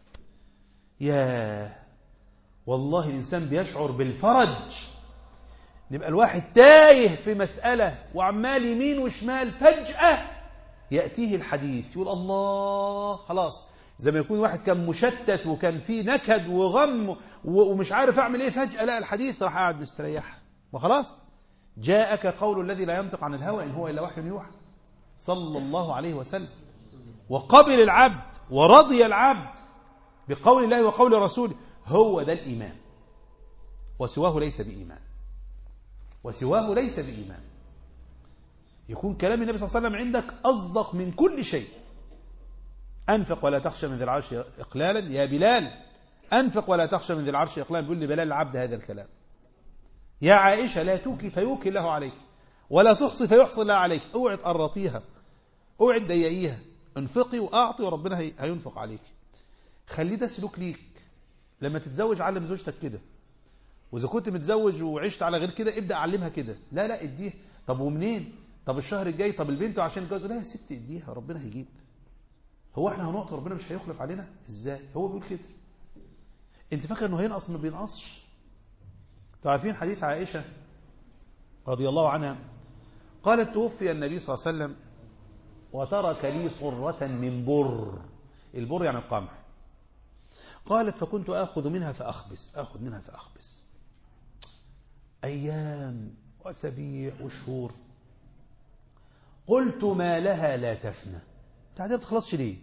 يا والله الإنسان بيشعر بالفرج نبقى الواحد تايه في مسألة وعمال يمين وشمال فجأة يأتيه الحديث يقول الله خلاص زي ما يكون واحد كان مشتت وكان فيه نكد وغم ومش عارف أعمل إيه فجأة لا الحديث راح قاعد مستريح وخلاص جاءك قول الذي لا ينطق عن الهوى إن هو إلا وحي يوحى صلى الله عليه وسلم وقبل العبد ورضي العبد بقول الله وقول رسوله هو ده الإيمان وسواه ليس بإيمان وسواه ليس بإيمان يكون كلام النبي صلى الله عليه وسلم عندك أصدق من كل شيء أنفق ولا تخشى من ذي العرش إقلالا يا بلال أنفق ولا تخشى من ذي العرش إقلالا بيقول لبلال العبد هذا الكلام يا عائشة لا توكي فيوكي له عليك ولا تحصي فيحصي الله عليك اوعي تقرطيها اوعي تضيقيها انفقي واعطي وربنا هينفق عليك خليه ده سلوك ليك لما تتزوج علم زوجتك كده واذا كنت متزوج وعشت على غير كده ابدا علمها كده لا لا اديها طب ومنين طب الشهر الجاي طب البنت عشان الجواز لا يا ست اديها ربنا هيجيب هو احنا هنعطي ربنا مش هيخلف علينا ازاي هو بيقول كده انت فاكر انه هينقص ما بينقصش انتوا عارفين حديث عائشه رضي الله عنها قالت توفي النبي صلى الله عليه وسلم وترك لي صرة من بر البر يعني القمح قالت فكنت آخذ منها فأخبس أخذ منها فأخبس أيام وأسابيع وشهور قلت ما لها لا تفنى تعالى تخلصش ليه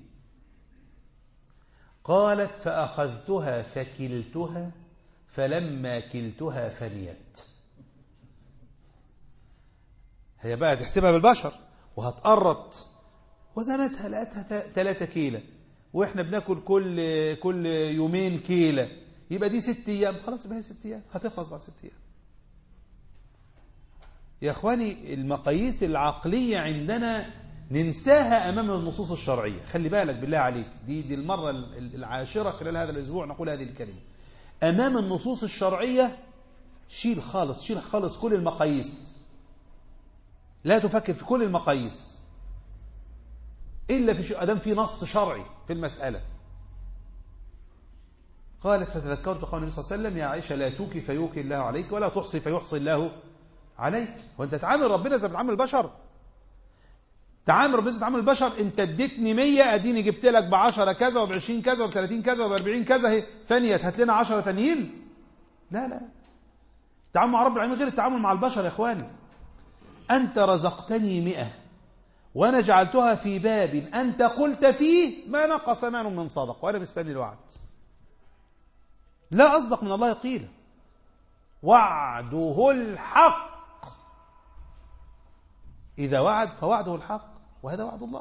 قالت فأخذتها فكلتها فلما كلتها فنيت هي بقى تحسبها بالبشر وهتقرط وزنتها لقتها 3 كيلة واحنا بناكل كل كل يومين كيلة يبقى دي ست ايام خلاص يبقى هي ست ايام هتخلص بعد ست ايام يا اخواني المقاييس العقلية عندنا ننساها امام النصوص الشرعية خلي بالك بالله عليك دي دي المرة العاشرة خلال هذا الاسبوع نقول هذه الكلمة امام النصوص الشرعية شيل خالص شيل خالص كل المقاييس لا تفكر في كل المقاييس إلا في شيء أدام في نص شرعي في المسألة قالت فتذكرت قول النبي صلى الله عليه وسلم يا عائشة لا توكي فيوكي الله عليك ولا تحصي فيحصي الله عليك وانت تعامل ربنا زي بتعامل البشر تعامل ربنا زي بتعامل البشر انت اديتني 100 اديني جبت لك ب 10 كذا وب 20 كذا وب 30 كذا وب 40 كذا اهي فنيت هات لنا 10 تانيين لا لا التعامل مع رب العالمين غير التعامل مع البشر يا اخواني أنت رزقتني مئة وأنا جعلتها في باب أنت قلت فيه ما نقص مان من صدق وأنا مستني الوعد لا أصدق من الله قيل وعده الحق إذا وعد فوعده الحق وهذا وعد الله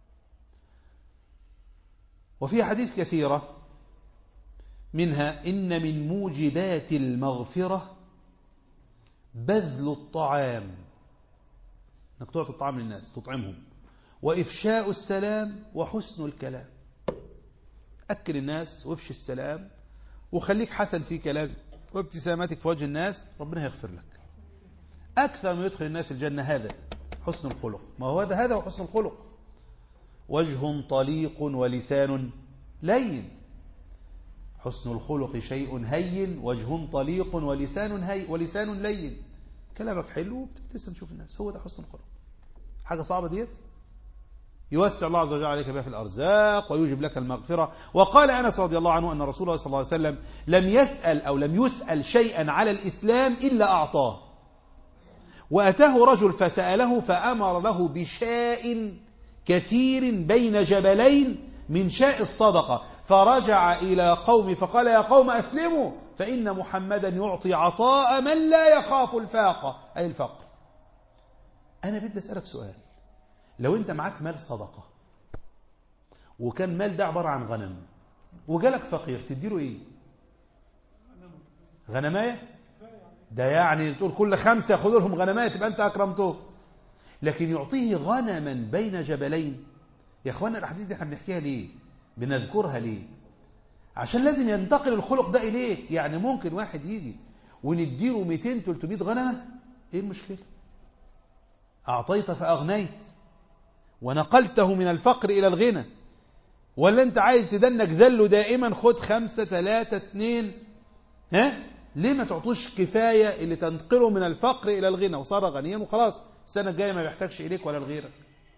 وفي حديث كثيرة منها إن من موجبات المغفرة بذل الطعام انك تعطي الطعام للناس تطعمهم وإفشاء السلام وحسن الكلام أكل الناس وافش السلام وخليك حسن في كلامك وابتساماتك في وجه الناس ربنا يغفر لك أكثر ما يدخل الناس الجنة هذا حسن الخلق ما هو هذا هذا هو حسن الخلق وجه طليق ولسان لين حسن الخلق شيء هين وجه طليق ولسان هي ولسان لين كلامك حلو وبتبتسم تشوف الناس هو ده حسن الخلق حاجة صعبة ديت يوسع الله عز وجل عليك بها في الأرزاق ويوجب لك المغفرة وقال أنس رضي الله عنه أن رسول الله صلى الله عليه وسلم لم يسأل أو لم يسأل شيئا على الإسلام إلا أعطاه وأتاه رجل فسأله فأمر له بشاء كثير بين جبلين من شاء الصدقة فرجع إلى قوم فقال يا قوم أسلموا فإن محمدا يعطي عطاء من لا يخاف الفاقة أي الفقر أنا بدي أسألك سؤال لو أنت معاك مال صدقة وكان مال ده عبارة عن غنم وجالك فقير تديله إيه غنماية ده يعني تقول كل خمسة ياخذوا لهم غنماية تبقى أنت أكرمته لكن يعطيه غنما بين جبلين يا اخوانا الاحاديث دي احنا بنحكيها ليه بنذكرها ليه عشان لازم ينتقل الخلق ده اليك يعني ممكن واحد يجي ونديله 200 300 غنمه ايه المشكله اعطيت فاغنيت ونقلته من الفقر الى الغنى ولا انت عايز تدنك ذله دائما خد خمسة ثلاثة اثنين ها ليه ما تعطوش كفاية اللي تنقله من الفقر إلى الغنى وصار غنيا وخلاص السنة الجاية ما بيحتاجش إليك ولا لغيرك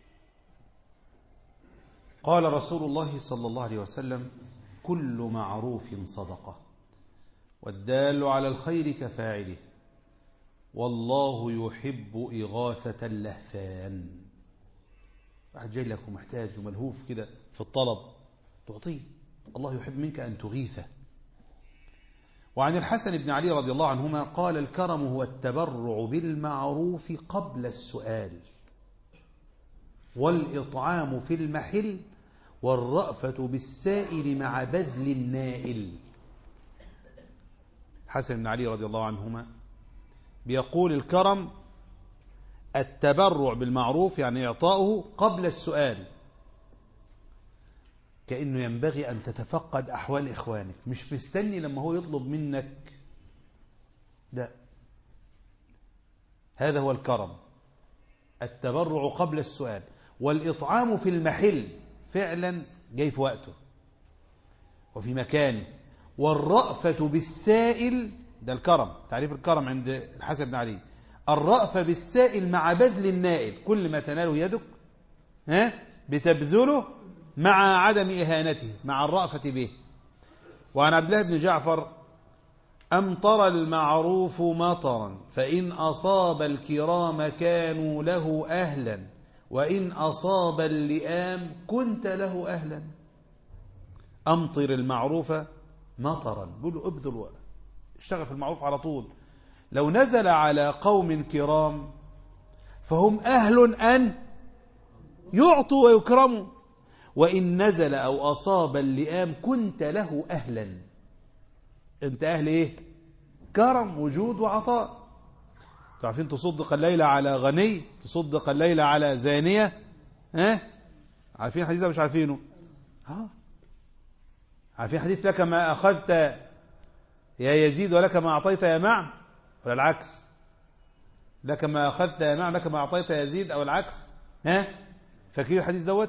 قال رسول الله صلى الله عليه وسلم كل معروف صدقة والدال على الخير كفاعله والله يحب إغاثة اللهفان واحد جاي لك ومحتاج وملهوف كده في الطلب تعطيه الله يحب منك أن تغيثه وعن الحسن بن علي رضي الله عنهما قال الكرم هو التبرع بالمعروف قبل السؤال والإطعام في المحل والرأفة بالسائل مع بذل النائل حسن بن علي رضي الله عنهما بيقول الكرم التبرع بالمعروف يعني إعطاؤه قبل السؤال كأنه ينبغي أن تتفقد أحوال إخوانك مش مستني لما هو يطلب منك لا هذا هو الكرم التبرع قبل السؤال والإطعام في المحل فعلا جاي في وقته وفي مكانه والرأفة بالسائل ده الكرم تعريف الكرم عند الحسن بن علي الرأفة بالسائل مع بذل النائل كل ما تناله يدك ها بتبذله مع عدم إهانته مع الرأفة به وعن عبد الله بن جعفر أمطر المعروف مطرا فإن أصاب الكرام كانوا له أهلا وإن أصاب اللئام كنت له أهلا أمطر المعروف مطرا قولوا ابذل اشتغل في المعروف على طول لو نزل على قوم كرام فهم أهل أن يعطوا ويكرموا وإن نزل أو أصاب اللئام كنت له أهلا أنت أهل إيه كرم وجود وعطاء تعرفين تصدق الليلة على غني تصدق الليلة على زانية ها عارفين حديث مش عارفينه ها عارفين حديث لك ما أخذت يا يزيد ولك ما أعطيت يا معن ولا العكس لك ما أخذت يا معن لك ما أعطيت يا يزيد أو العكس ها فاكرين الحديث دوت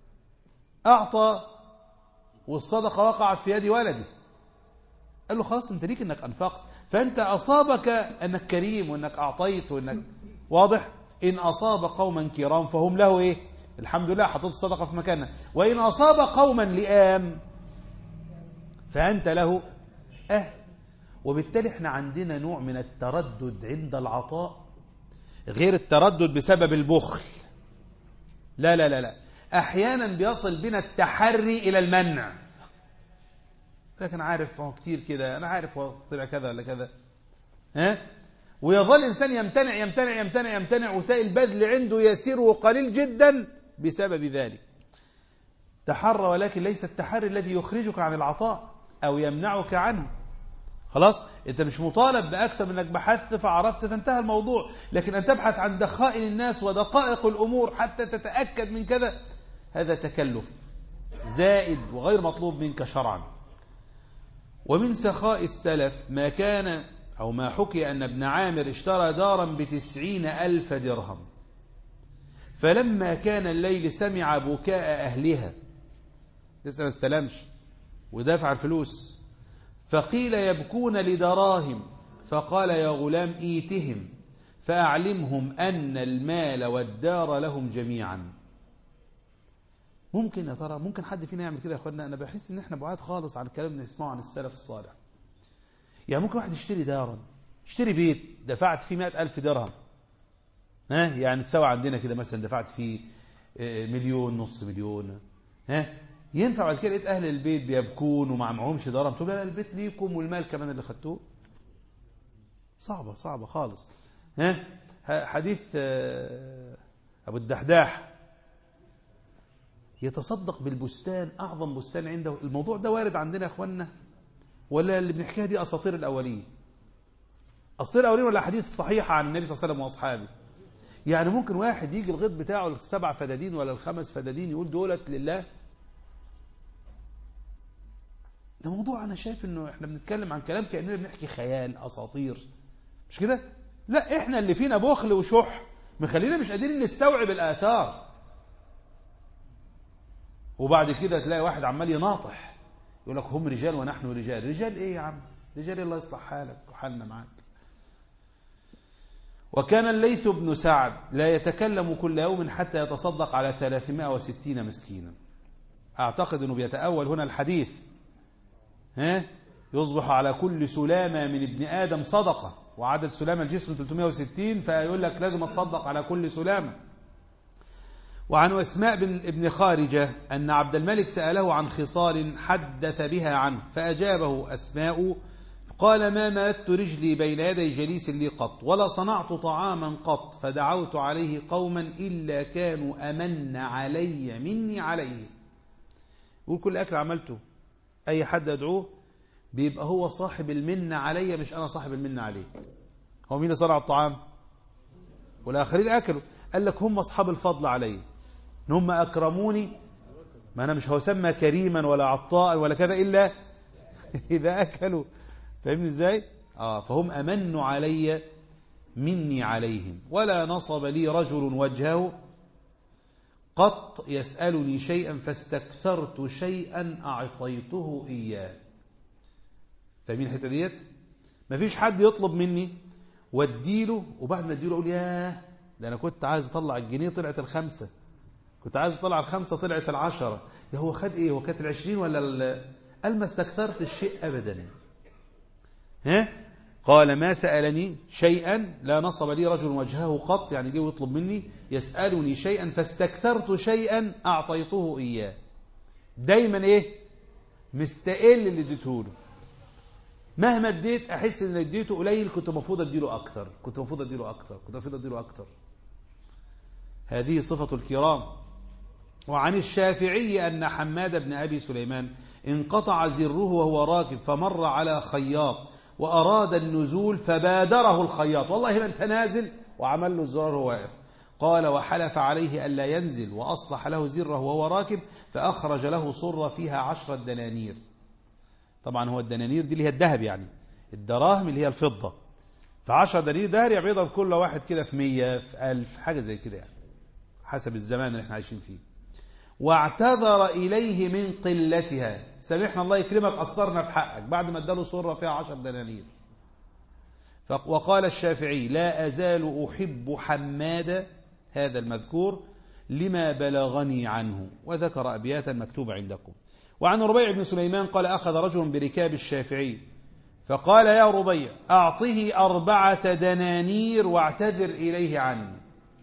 أعطى والصدقة وقعت في يد ولدي قال له خلاص انت ليك انك انفقت فانت اصابك انك كريم وانك اعطيت وانك واضح ان اصاب قوما كرام فهم له ايه الحمد لله حطيت الصدقه في مكانها وان اصاب قوما لئام فانت له اهل وبالتالي احنا عندنا نوع من التردد عند العطاء غير التردد بسبب البخل لا لا لا لا احيانا بيصل بنا التحري الى المنع لكن عارف هو كتير كده انا عارف هو طلع كذا ولا كذا ها ويظل الانسان يمتنع يمتنع يمتنع يمتنع وتلاقي البذل عنده يسير وقليل جدا بسبب ذلك تحرى ولكن ليس التحري الذي يخرجك عن العطاء او يمنعك عنه خلاص انت مش مطالب باكثر من انك بحثت فعرفت فانتهى الموضوع لكن ان تبحث عن دقائق الناس ودقائق الامور حتى تتاكد من كذا هذا تكلف زائد وغير مطلوب منك شرعا ومن سخاء السلف ما كان أو ما حكي أن ابن عامر اشترى دارا بتسعين ألف درهم فلما كان الليل سمع بكاء أهلها لسه ما استلمش ودافع الفلوس فقيل يبكون لدراهم فقال يا غلام ايتهم فأعلمهم أن المال والدار لهم جميعا ممكن يا ترى ممكن حد فينا يعمل كده يا اخوانا انا بحس ان احنا بعاد خالص عن الكلام اللي نسمعه عن السلف الصالح يعني ممكن واحد يشتري دارا يشتري بيت دفعت فيه مئة ألف درهم ها يعني تساوي عندنا كده مثلا دفعت فيه مليون نص مليون ها ينفع بعد كده لقيت اهل البيت بيبكون وما معهمش درهم تقول لا البيت ليكم والمال كمان اللي خدتوه صعبه صعبه خالص ها حديث ابو الدحداح يتصدق بالبستان أعظم بستان عنده الموضوع ده وارد عندنا يا أخوانا ولا اللي بنحكيها دي أساطير الأولين أساطير الأولين ولا حديث صحيحة عن النبي صلى الله عليه وسلم وأصحابه يعني ممكن واحد يجي الغيط بتاعه السبع فدادين ولا الخمس فدادين يقول دولت لله ده موضوع أنا شايف إنه إحنا بنتكلم عن كلام كأننا بنحكي خيال أساطير مش كده؟ لا إحنا اللي فينا بخل وشح مخلينا مش قادرين نستوعب الآثار وبعد كده تلاقي واحد عمال يناطح يقول لك هم رجال ونحن رجال رجال ايه يا عم رجال الله يصلح حالك وحالنا معاك وكان الليث بن سعد لا يتكلم كل يوم حتى يتصدق على 360 مسكينا أعتقد أنه بيتأول هنا الحديث ها يصبح على كل سلامة من ابن آدم صدقة وعدد سلامة الجسم 360 فيقول لك لازم أتصدق على كل سلامة وعن أسماء بن ابن خارجة أن عبد الملك سأله عن خصال حدث بها عنه فأجابه أسماء قال ما مددت رجلي بين يدي جليس لي قط ولا صنعت طعاما قط فدعوت عليه قوما إلا كانوا أمن علي مني عليه يقول كل أكل عملته أي حد يدعوه بيبقى هو صاحب المنة عليا مش أنا صاحب المنة عليه هو مين اللي صنع الطعام والآخرين أكلوا قال لك هم أصحاب الفضل علي إن هم أكرموني ما أنا مش هسمى كريما ولا عطاء ولا كذا إلا إذا أكلوا فاهمني إزاي آه فهم أمنوا علي مني عليهم ولا نصب لي رجل وجهه قط يسألني شيئا فاستكثرت شيئا أعطيته إياه فاهمين الحتة ديت مفيش حد يطلب مني واديله وبعد ما اديله اقول ياه ده انا كنت عايز اطلع الجنيه طلعت الخمسه كنت عايز اطلع الخمسه طلعت العشره يا هو خد ايه هو كانت العشرين ولا ال... قال ما استكثرت الشيء ابدا ها قال ما سألني شيئا لا نصب لي رجل وجهه قط يعني جه يطلب مني يسألني شيئا فاستكثرت شيئا أعطيته إياه دايما إيه مستقل اللي اديته له مهما اديت احس ان اديته قليل كنت المفروض اديله اكتر كنت المفروض اديله اكتر كنت المفروض اديله اكتر هذه صفة الكرام وعن الشافعي ان حماد بن ابي سليمان انقطع زره وهو راكب فمر على خياط واراد النزول فبادره الخياط والله ما انت نازل وعمل له الزرار وهو واقف قال وحلف عليه ألا ينزل وأصلح له زره وهو راكب فأخرج له صرة فيها عشرة دنانير طبعا هو الدنانير دي اللي هي الذهب يعني الدراهم اللي هي الفضة فعشر دنانير ده يبيضها بكل واحد كده في مية في ألف حاجة زي كده يعني حسب الزمان اللي احنا عايشين فيه واعتذر إليه من قلتها سامحنا الله يكرمك قصرنا في حقك بعد ما اداله صرة فيها عشر دنانير وقال الشافعي لا أزال أحب حماد هذا المذكور لما بلغني عنه وذكر أبياتا مكتوبة عندكم وعن ربيع بن سليمان قال أخذ رجل بركاب الشافعي فقال يا ربيع أعطه أربعة دنانير واعتذر إليه عني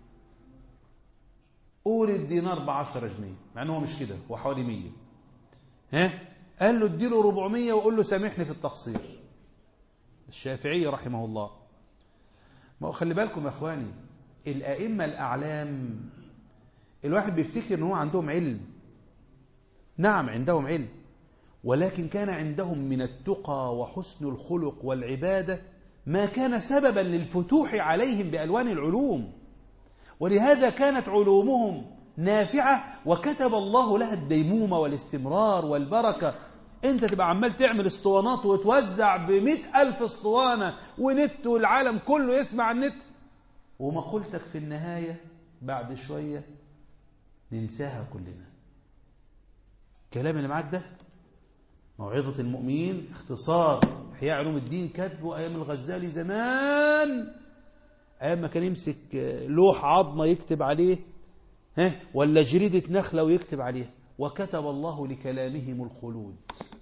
قول الدينار بعشر جنيه مع أنه مش كده هو حوالي مية ها قال له اديله 400 وقول له سامحني في التقصير الشافعي رحمه الله ما هو خلي بالكم يا اخواني الائمه الاعلام الواحد بيفتكر ان هو عندهم علم نعم عندهم علم ولكن كان عندهم من التقى وحسن الخلق والعباده ما كان سببا للفتوح عليهم بالوان العلوم ولهذا كانت علومهم نافعه وكتب الله لها الديمومه والاستمرار والبركه انت تبقى عمال تعمل اسطوانات وتوزع بمئة ألف اسطوانة ونت والعالم كله يسمع النت ومقولتك في النهاية بعد شوية ننساها كلنا الكلام اللي معاك ده موعظة المؤمنين اختصار احياء علوم الدين كاتبه أيام الغزالي زمان أيام ما كان يمسك لوح عظمة يكتب عليه ها ولا جريدة نخلة ويكتب عليها وكتب الله لكلامهم الخلود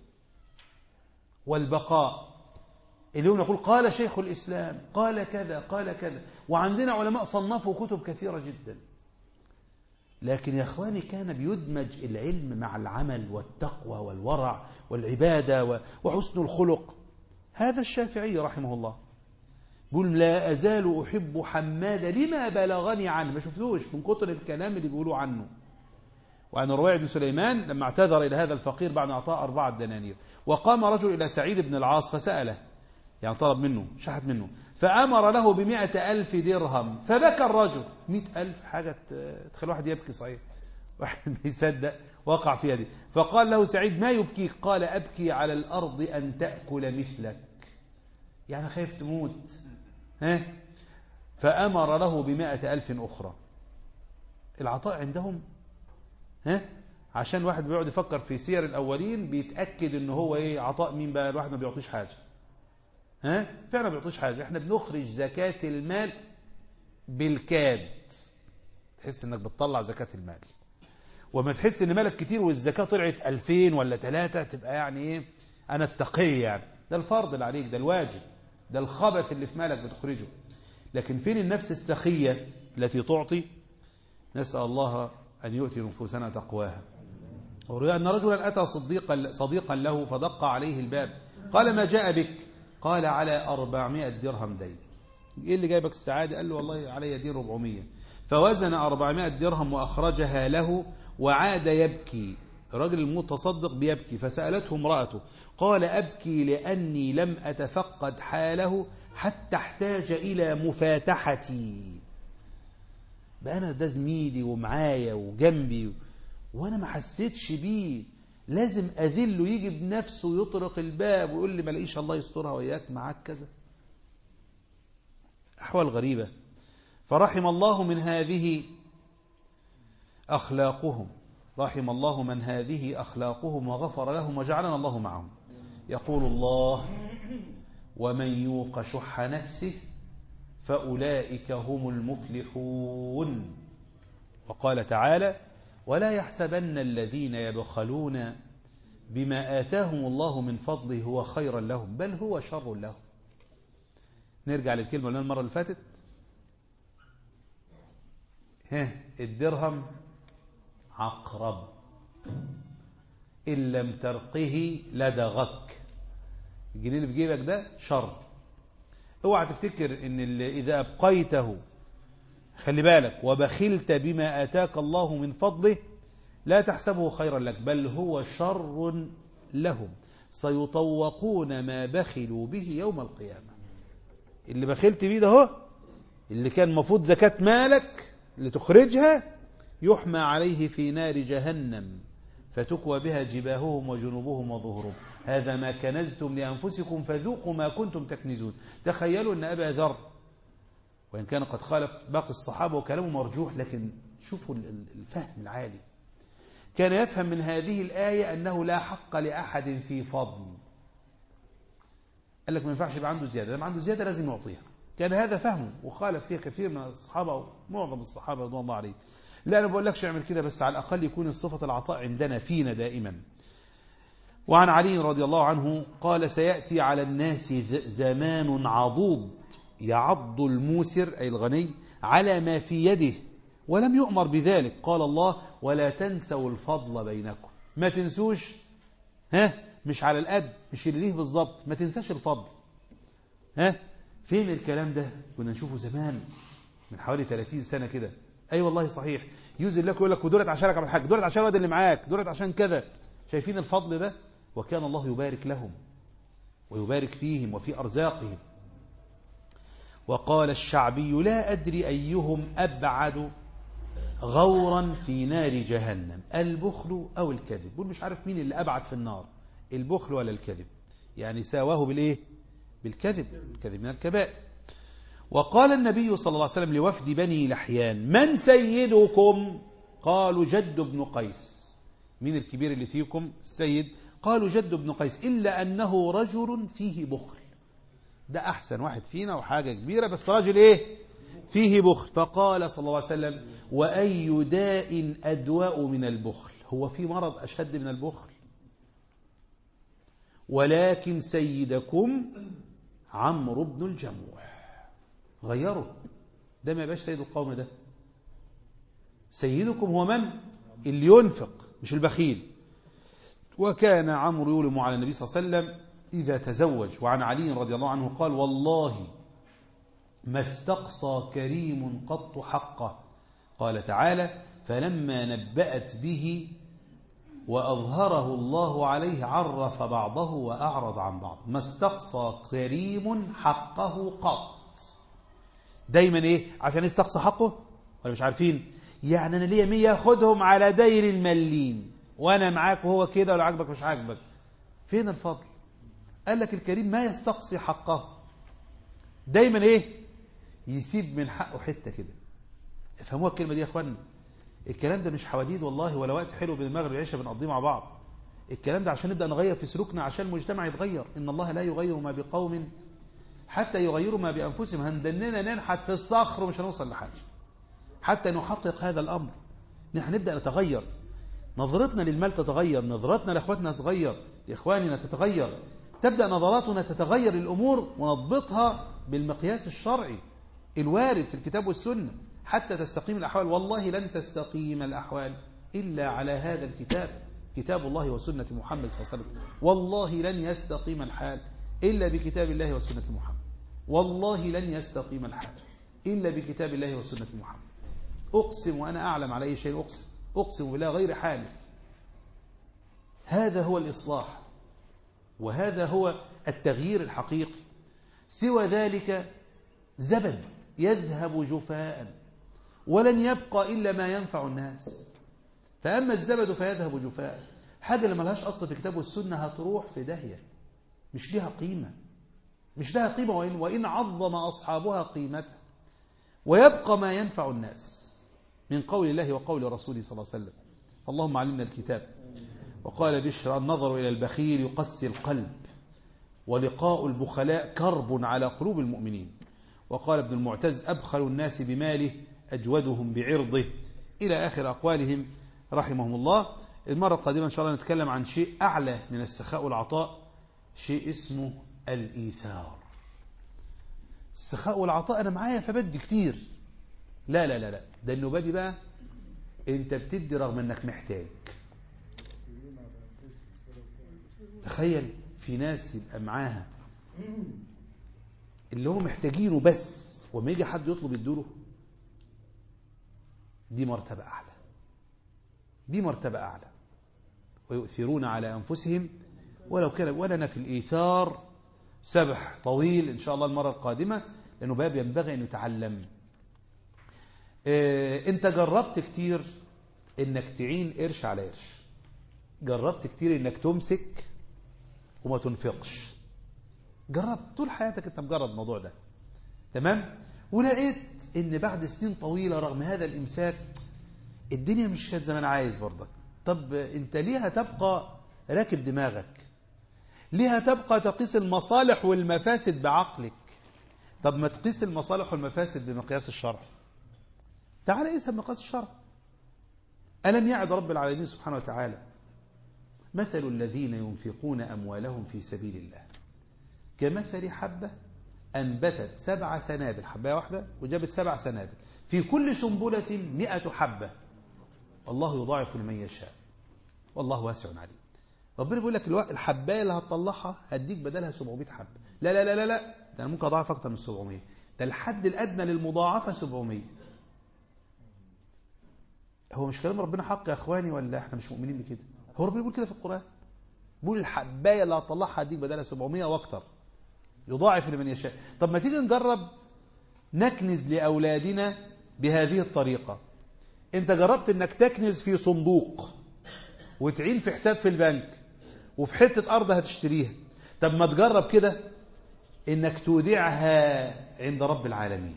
والبقاء اليوم نقول قال شيخ الإسلام قال كذا قال كذا وعندنا علماء صنفوا كتب كثيرة جدا لكن يا أخواني كان بيدمج العلم مع العمل والتقوى والورع والعبادة وحسن الخلق هذا الشافعي رحمه الله يقول لا أزال أحب حماد لما بلغني عنه ما شفتوش من كتر الكلام اللي بيقولوا عنه وعن ربيع بن سليمان لما اعتذر إلى هذا الفقير بعد أعطاء أربعة دنانير وقام رجل إلى سعيد بن العاص فسأله يعني طلب منه شحت منه فأمر له بمئة ألف درهم فبكى الرجل مئة ألف حاجة تخلي واحد يبكي صحيح واحد بيصدق وقع فيها دي فقال له سعيد ما يبكيك قال أبكي على الأرض أن تأكل مثلك يعني خايف تموت ها فأمر له بمئة ألف أخرى العطاء عندهم ها عشان واحد بيقعد يفكر في سير الأولين بيتأكد ان هو ايه عطاء مين بقى الواحد ما بيعطيش حاجة ها فعلا ما بيعطيش حاجة احنا بنخرج زكاة المال بالكاد تحس انك بتطلع زكاة المال وما تحس ان مالك كتير والزكاة طلعت ألفين ولا ثلاثة تبقى يعني ايه انا التقي يعني ده الفرض اللي عليك ده الواجب ده الخبث اللي في مالك بتخرجه لكن فين النفس السخية التي تعطي نسأل الله أن يؤتي نفوسنا تقواها وروي أن رجلا أتى صديقا, صديقا له فدق عليه الباب قال ما جاء بك قال على أربعمائة درهم دين إيه اللي جايبك السعادة قال له والله علي دين ربعمية فوزن أربعمائة درهم وأخرجها له وعاد يبكي الراجل المتصدق بيبكي فسألته امرأته قال أبكي لأني لم أتفقد حاله حتى احتاج إلى مفاتحتي بقى أنا ده زميلي ومعايا وجنبي وأنا ما حسيتش بيه لازم أذله يجي بنفسه يطرق الباب ويقول لي ما لاقيش الله يسترها وإياك معاك كذا أحوال غريبة فرحم الله من هذه أخلاقهم رحم الله من هذه أخلاقهم وغفر لهم وجعلنا الله معهم يقول الله ومن يوق شح نفسه فأولئك هم المفلحون وقال تعالى ولا يحسبن الذين يبخلون بما آتاهم الله من فضله هو خيرا لهم بل هو شر لهم نرجع للكلمة لنا المرة اللي فاتت ها الدرهم عقرب إن لم ترقه لدغك الجنيه اللي في جيبك ده شر اوعى تفتكر ان اللي اذا ابقيته خلي بالك وبخلت بما اتاك الله من فضله لا تحسبه خيرا لك بل هو شر لهم سيطوقون ما بخلوا به يوم القيامة اللي بخلت بيه ده هو اللي كان مفروض زكاة مالك اللي تخرجها يحمى عليه في نار جهنم فتكوى بها جباههم وجنوبهم وظهورهم هذا ما كنزتم لأنفسكم فذوقوا ما كنتم تكنزون تخيلوا أن أبا ذر وإن كان قد خالف باقي الصحابة وكلامه مرجوح لكن شوفوا الفهم العالي كان يفهم من هذه الآية أنه لا حق لأحد في فضل قال لك ما ينفعش يبقى عنده زيادة لما عنده زيادة لازم يعطيها كان هذا فهمه وخالف فيه كثير من الصحابة ومعظم الصحابة رضوان الله عليه لا أنا بقول لكش اعمل كده بس على الأقل يكون صفة العطاء عندنا فينا دائما وعن علي رضي الله عنه قال سيأتي على الناس زمان عضوض يعض الموسر أي الغني على ما في يده ولم يؤمر بذلك قال الله ولا تنسوا الفضل بينكم ما تنسوش ها مش على القد مش اللي ليه بالظبط ما تنساش الفضل ها فين الكلام ده كنا نشوفه زمان من حوالي 30 سنة كده اي أيوة والله صحيح يوزن لك يقول لك ودولت عشانك عمل حاجه دولت عشان الواد اللي معاك دولت عشان كذا شايفين الفضل ده وكان الله يبارك لهم ويبارك فيهم وفي أرزاقهم وقال الشعبي لا أدري أيهم أبعد غورا في نار جهنم البخل أو الكذب بقول مش عارف مين اللي أبعد في النار البخل ولا الكذب يعني ساواه بالإيه بالكذب الكذب من الكبائر وقال النبي صلى الله عليه وسلم لوفد بني لحيان من سيدكم قالوا جد بن قيس مين الكبير اللي فيكم السيد قالوا جد بن قيس إلا أنه رجل فيه بخل ده أحسن واحد فينا وحاجة كبيرة بس راجل إيه فيه بخل فقال صلى الله عليه وسلم وأي داء أدواء من البخل هو في مرض أشد من البخل ولكن سيدكم عمرو بن الجموح غيروا ده ما يبقاش سيد القوم ده سيدكم هو من اللي ينفق مش البخيل وكان عمرو يولم على النبي صلى الله عليه وسلم إذا تزوج وعن علي رضي الله عنه قال والله ما استقصى كريم قط حقه قال تعالى فلما نبأت به وأظهره الله عليه عرف بعضه وأعرض عن بعض ما استقصى كريم حقه قط دايما ايه عشان يستقصى حقه ولا مش عارفين يعني انا ليا 100 خدهم على داير الملين وانا معاك وهو كده ولا عاجبك مش عاجبك فين الفضل قال لك الكريم ما يستقصي حقه دايما ايه يسيب من حقه حته كده افهموها الكلمه دي يا اخوانا الكلام ده مش حواديد والله ولا وقت حلو بين المغرب والعشاء بنقضيه مع بعض الكلام ده عشان نبدا نغير في سلوكنا عشان المجتمع يتغير ان الله لا يغير ما بقوم حتى يغيروا ما بانفسهم هندننا ننحت في الصخر ومش هنوصل لحاجه حتى نحقق هذا الامر نحن نبدا نتغير نظرتنا للمال تتغير نظرتنا لاخواتنا تتغير لاخواننا تتغير تبدا نظراتنا تتغير الامور ونضبطها بالمقياس الشرعي الوارد في الكتاب والسنه حتى تستقيم الاحوال والله لن تستقيم الاحوال الا على هذا الكتاب كتاب الله وسنه محمد صلى الله عليه وسلم والله لن يستقيم الحال الا بكتاب الله وسنه محمد والله لن يستقيم الحال الا بكتاب الله وسنه محمد اقسم وانا اعلم على اي شيء اقسم أقسم بالله غير حالف هذا هو الإصلاح وهذا هو التغيير الحقيقي سوى ذلك زبد يذهب جفاء ولن يبقى إلا ما ينفع الناس فأما الزبد فيذهب جفاء حاجة اللي ملهاش أصل في الكتاب والسنة هتروح في داهية مش لها قيمة مش لها قيمة وإن, وإن عظم أصحابها قيمتها ويبقى ما ينفع الناس من قول الله وقول رسوله صلى الله عليه وسلم اللهم علمنا الكتاب وقال بشر النظر إلى البخيل يقسي القلب ولقاء البخلاء كرب على قلوب المؤمنين وقال ابن المعتز أبخل الناس بماله أجودهم بعرضه إلى آخر أقوالهم رحمهم الله المرة القادمة إن شاء الله نتكلم عن شيء أعلى من السخاء والعطاء شيء اسمه الإيثار السخاء والعطاء أنا معايا فبدي كتير لا لا لا لا ده النوبة دي بقى أنت بتدي رغم أنك محتاج تخيل في ناس يبقى معاها اللي هم محتاجينه بس وما يجي حد يطلب يدوله دي مرتبة أعلى دي مرتبة أعلى ويؤثرون على أنفسهم ولو كان ولنا في الإيثار سبح طويل إن شاء الله المرة القادمة لأنه باب ينبغي أن يتعلم إيه أنت جربت كتير إنك تعين قرش على قرش جربت كتير إنك تمسك وما تنفقش جربت طول حياتك أنت مجرب الموضوع ده تمام ولقيت إن بعد سنين طويلة رغم هذا الإمساك الدنيا مش كانت زي ما انا عايز برضك طب انت ليه هتبقى راكب دماغك ليه هتبقى تقيس المصالح والمفاسد بعقلك طب ما تقيس المصالح والمفاسد بمقياس الشرع تعال قيسها بمقياس الشرع ألم يعد رب العالمين سبحانه وتعالى مثل الذين ينفقون أموالهم في سبيل الله كمثل حبة أنبتت سبع سنابل حبة واحدة وجابت سبع سنابل في كل سنبلة مئة حبة الله يضاعف لمن يشاء والله واسع عليم ربنا بيقول لك الحبايه اللي هتطلعها هديك بدلها 700 حبه لا لا لا لا لا ده انا ممكن اضاعف اكتر من 700 ده الحد الادنى للمضاعفه 700 هو مش كلام ربنا حق يا اخواني ولا احنا مش مؤمنين بكده هو ربنا بيقول كده في القران بيقول الحبايه اللي هتطلعها هديك بدلها 700 واكتر يضاعف لمن يشاء طب ما تيجي نجرب نكنز لاولادنا بهذه الطريقه انت جربت انك تكنز في صندوق وتعين في حساب في البنك وفي حتة أرض هتشتريها طب ما تجرب كده انك تودعها عند رب العالمين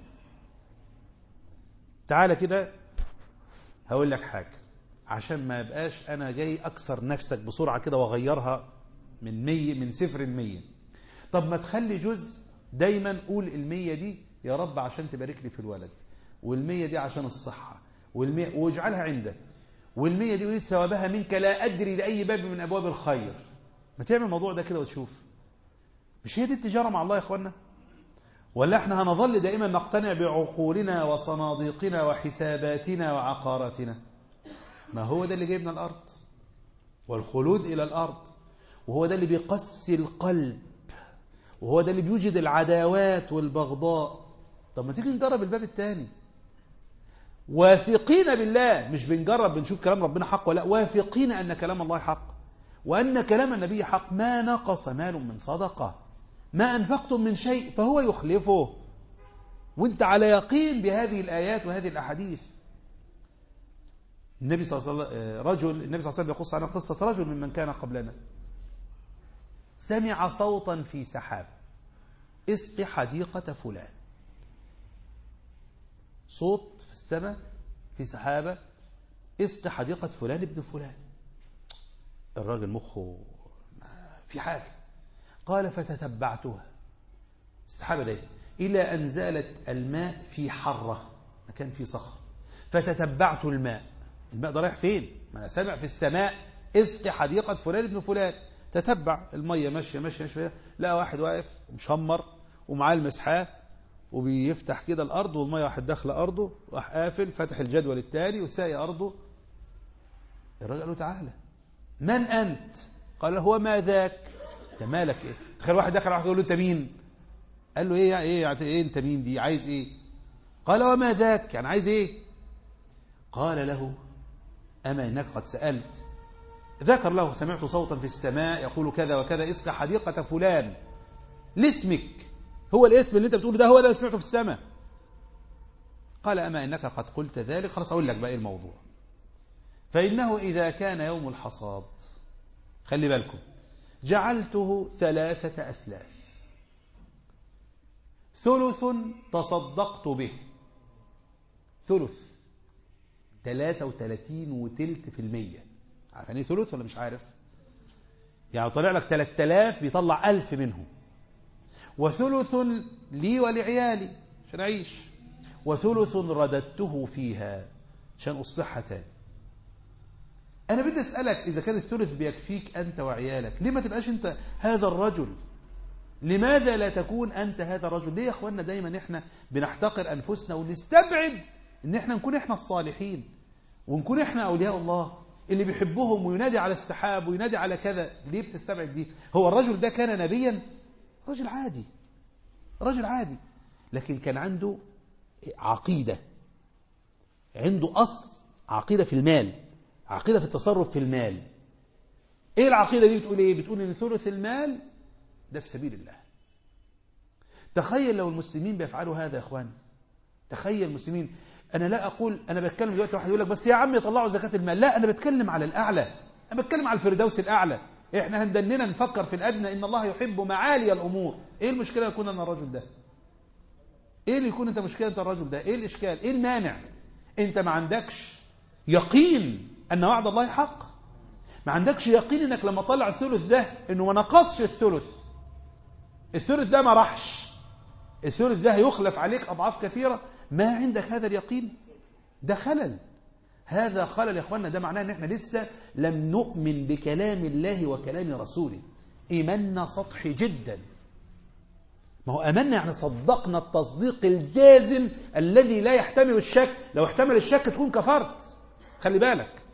تعالى كده هقول لك حاجة عشان ما يبقاش أنا جاي أكسر نفسك بسرعة كده وأغيرها من مية من صفر المية طب ما تخلي جزء دايما قول المية دي يا رب عشان تبارك لي في الولد والمية دي عشان الصحة والمية واجعلها عندك والمية دي أريد ثوابها منك لا أدري لأي باب من أبواب الخير ما تعمل الموضوع ده كده وتشوف مش هي دي التجارة مع الله يا إخوانا ولا احنا هنظل دائما نقتنع بعقولنا وصناديقنا وحساباتنا وعقاراتنا ما هو ده اللي جايبنا الأرض والخلود إلى الأرض وهو ده اللي بيقسي القلب وهو ده اللي بيوجد العداوات والبغضاء طب ما تيجي نجرب الباب الثاني واثقين بالله مش بنجرب بنشوف كلام ربنا حق ولا واثقين أن كلام الله حق وأن كلام النبي حق ما نقص مال من صدقة ما أنفقتم من شيء فهو يخلفه وانت على يقين بهذه الآيات وهذه الأحاديث النبي صلى الله عليه وسلم رجل النبي صلى الله عليه وسلم يقص عن قصة رجل ممن كان قبلنا سمع صوتا في سحاب اسق حديقة فلان صوت في السماء في سحابة اسق حديقة فلان ابن فلان الراجل مخه في حاجة قال فتتبعتها السحابة دي إلى أن زالت الماء في حرة مكان فيه صخر فتتبعت الماء الماء ده رايح فين ما أنا سامع في السماء اسق حديقة فلان ابن فلان تتبع المية ماشية ماشية ماشية لقى واحد واقف مشمر ومعاه المسحاه وبيفتح كده الأرض والمية واحد داخله أرضه راح قافل فتح الجدول التالي وساقي أرضه الراجل قال له تعالى من أنت قال له هو ما ذاك انت مالك ايه تخيل واحد دخل واحد يقول له انت مين قال له ايه يعني ايه يعني ايه انت مين دي عايز ايه قال وما ذاك يعني عايز ايه قال له اما انك قد سالت ذكر له سمعت صوتا في السماء يقول كذا وكذا اسق حديقة فلان لاسمك هو الاسم اللي انت بتقوله ده هو ده اللي سمعته في السماء قال أما إنك قد قلت ذلك خلاص أقول لك بقى الموضوع فإنه إذا كان يوم الحصاد خلي بالكم جعلته ثلاثة أثلاث ثلث تصدقت به ثلث 33 وتلت في المية عارف يعني ثلث ولا مش عارف يعني طلع لك 3000 بيطلع 1000 منهم وثلث لي ولعيالي عشان أعيش وثلث رددته فيها عشان أصلحها تاني أنا بدي أسألك إذا كان الثلث بيكفيك أنت وعيالك ليه ما تبقاش أنت هذا الرجل لماذا لا تكون أنت هذا الرجل ليه يا أخوانا دايما إحنا بنحتقر أنفسنا ونستبعد إن إحنا نكون إحنا الصالحين ونكون إحنا أولياء الله اللي بيحبهم وينادي على السحاب وينادي على كذا ليه بتستبعد دي هو الرجل ده كان نبيا رجل عادي رجل عادي لكن كان عنده عقيدة عنده أصل عقيدة في المال عقيدة في التصرف في المال ايه العقيدة دي بتقول ايه بتقول ان ثلث المال ده في سبيل الله تخيل لو المسلمين بيفعلوا هذا يا اخوان تخيل المسلمين انا لا اقول انا بتكلم دلوقتي واحد يقول لك بس يا عم يطلعوا زكاة المال لا انا بتكلم على الاعلى انا بتكلم على الفردوس الاعلى احنا هندننا نفكر في الادنى ان الله يحب معالي الامور ايه المشكله يكون انا الرجل ده ايه اللي يكون انت مشكله انت الرجل ده ايه الاشكال ايه المانع انت ما عندكش يقين ان وعد الله حق ما عندكش يقين انك لما طلع الثلث ده انه ما نقصش الثلث الثلث ده ما راحش الثلث ده هيخلف عليك اضعاف كثيره ما عندك هذا اليقين ده خلل هذا خلل يا اخوانا ده معناه ان احنا لسه لم نؤمن بكلام الله وكلام رسوله ايماننا سطحي جدا ما هو امنا يعني صدقنا التصديق الجازم الذي لا يحتمل الشك لو احتمل الشك تكون كفرت خلي بالك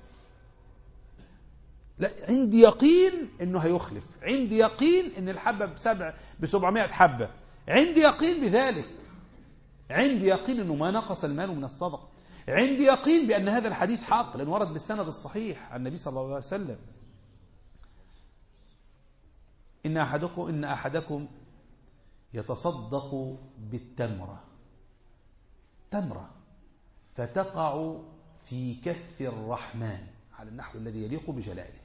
لا عندي يقين انه هيخلف عندي يقين ان الحبه بسبع ب 700 حبه عندي يقين بذلك عندي يقين انه ما نقص المال من الصدقه عندي يقين بان هذا الحديث حق لان ورد بالسند الصحيح عن النبي صلى الله عليه وسلم ان احدكم ان احدكم يتصدق بالتمره تمره فتقع في كف الرحمن على النحو الذي يليق بجلاله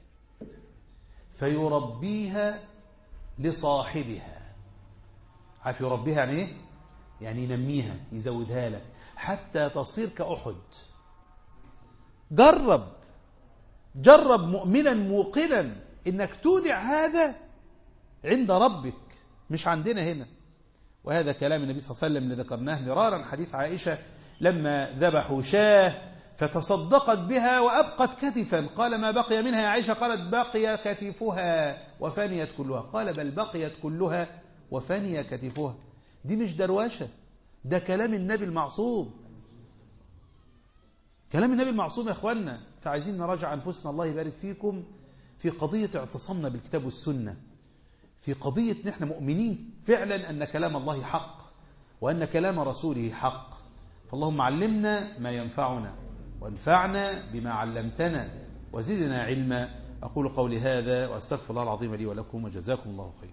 فيربيها لصاحبها عارف يربيها يعني ايه يعني ينميها يزودها لك حتى تصير كأحد جرب جرب مؤمنا موقنا انك تودع هذا عند ربك مش عندنا هنا وهذا كلام النبي صلى الله عليه وسلم اللي ذكرناه مرارا حديث عائشة لما ذبحوا شاه فتصدقت بها وأبقت كتفا قال ما بقي منها يا عائشة قالت بقي كتفها وفنيت كلها قال بل بقيت كلها وفني كتفها دي مش درواشة ده كلام النبي المعصوم كلام النبي المعصوم يا اخوانا فعايزين نراجع انفسنا الله يبارك فيكم في قضية اعتصامنا بالكتاب والسنة في قضية نحن مؤمنين فعلا أن كلام الله حق وأن كلام رسوله حق فاللهم علمنا ما ينفعنا وانفعنا بما علمتنا وزدنا علما أقول قولي هذا وأستغفر الله العظيم لي ولكم وجزاكم الله خير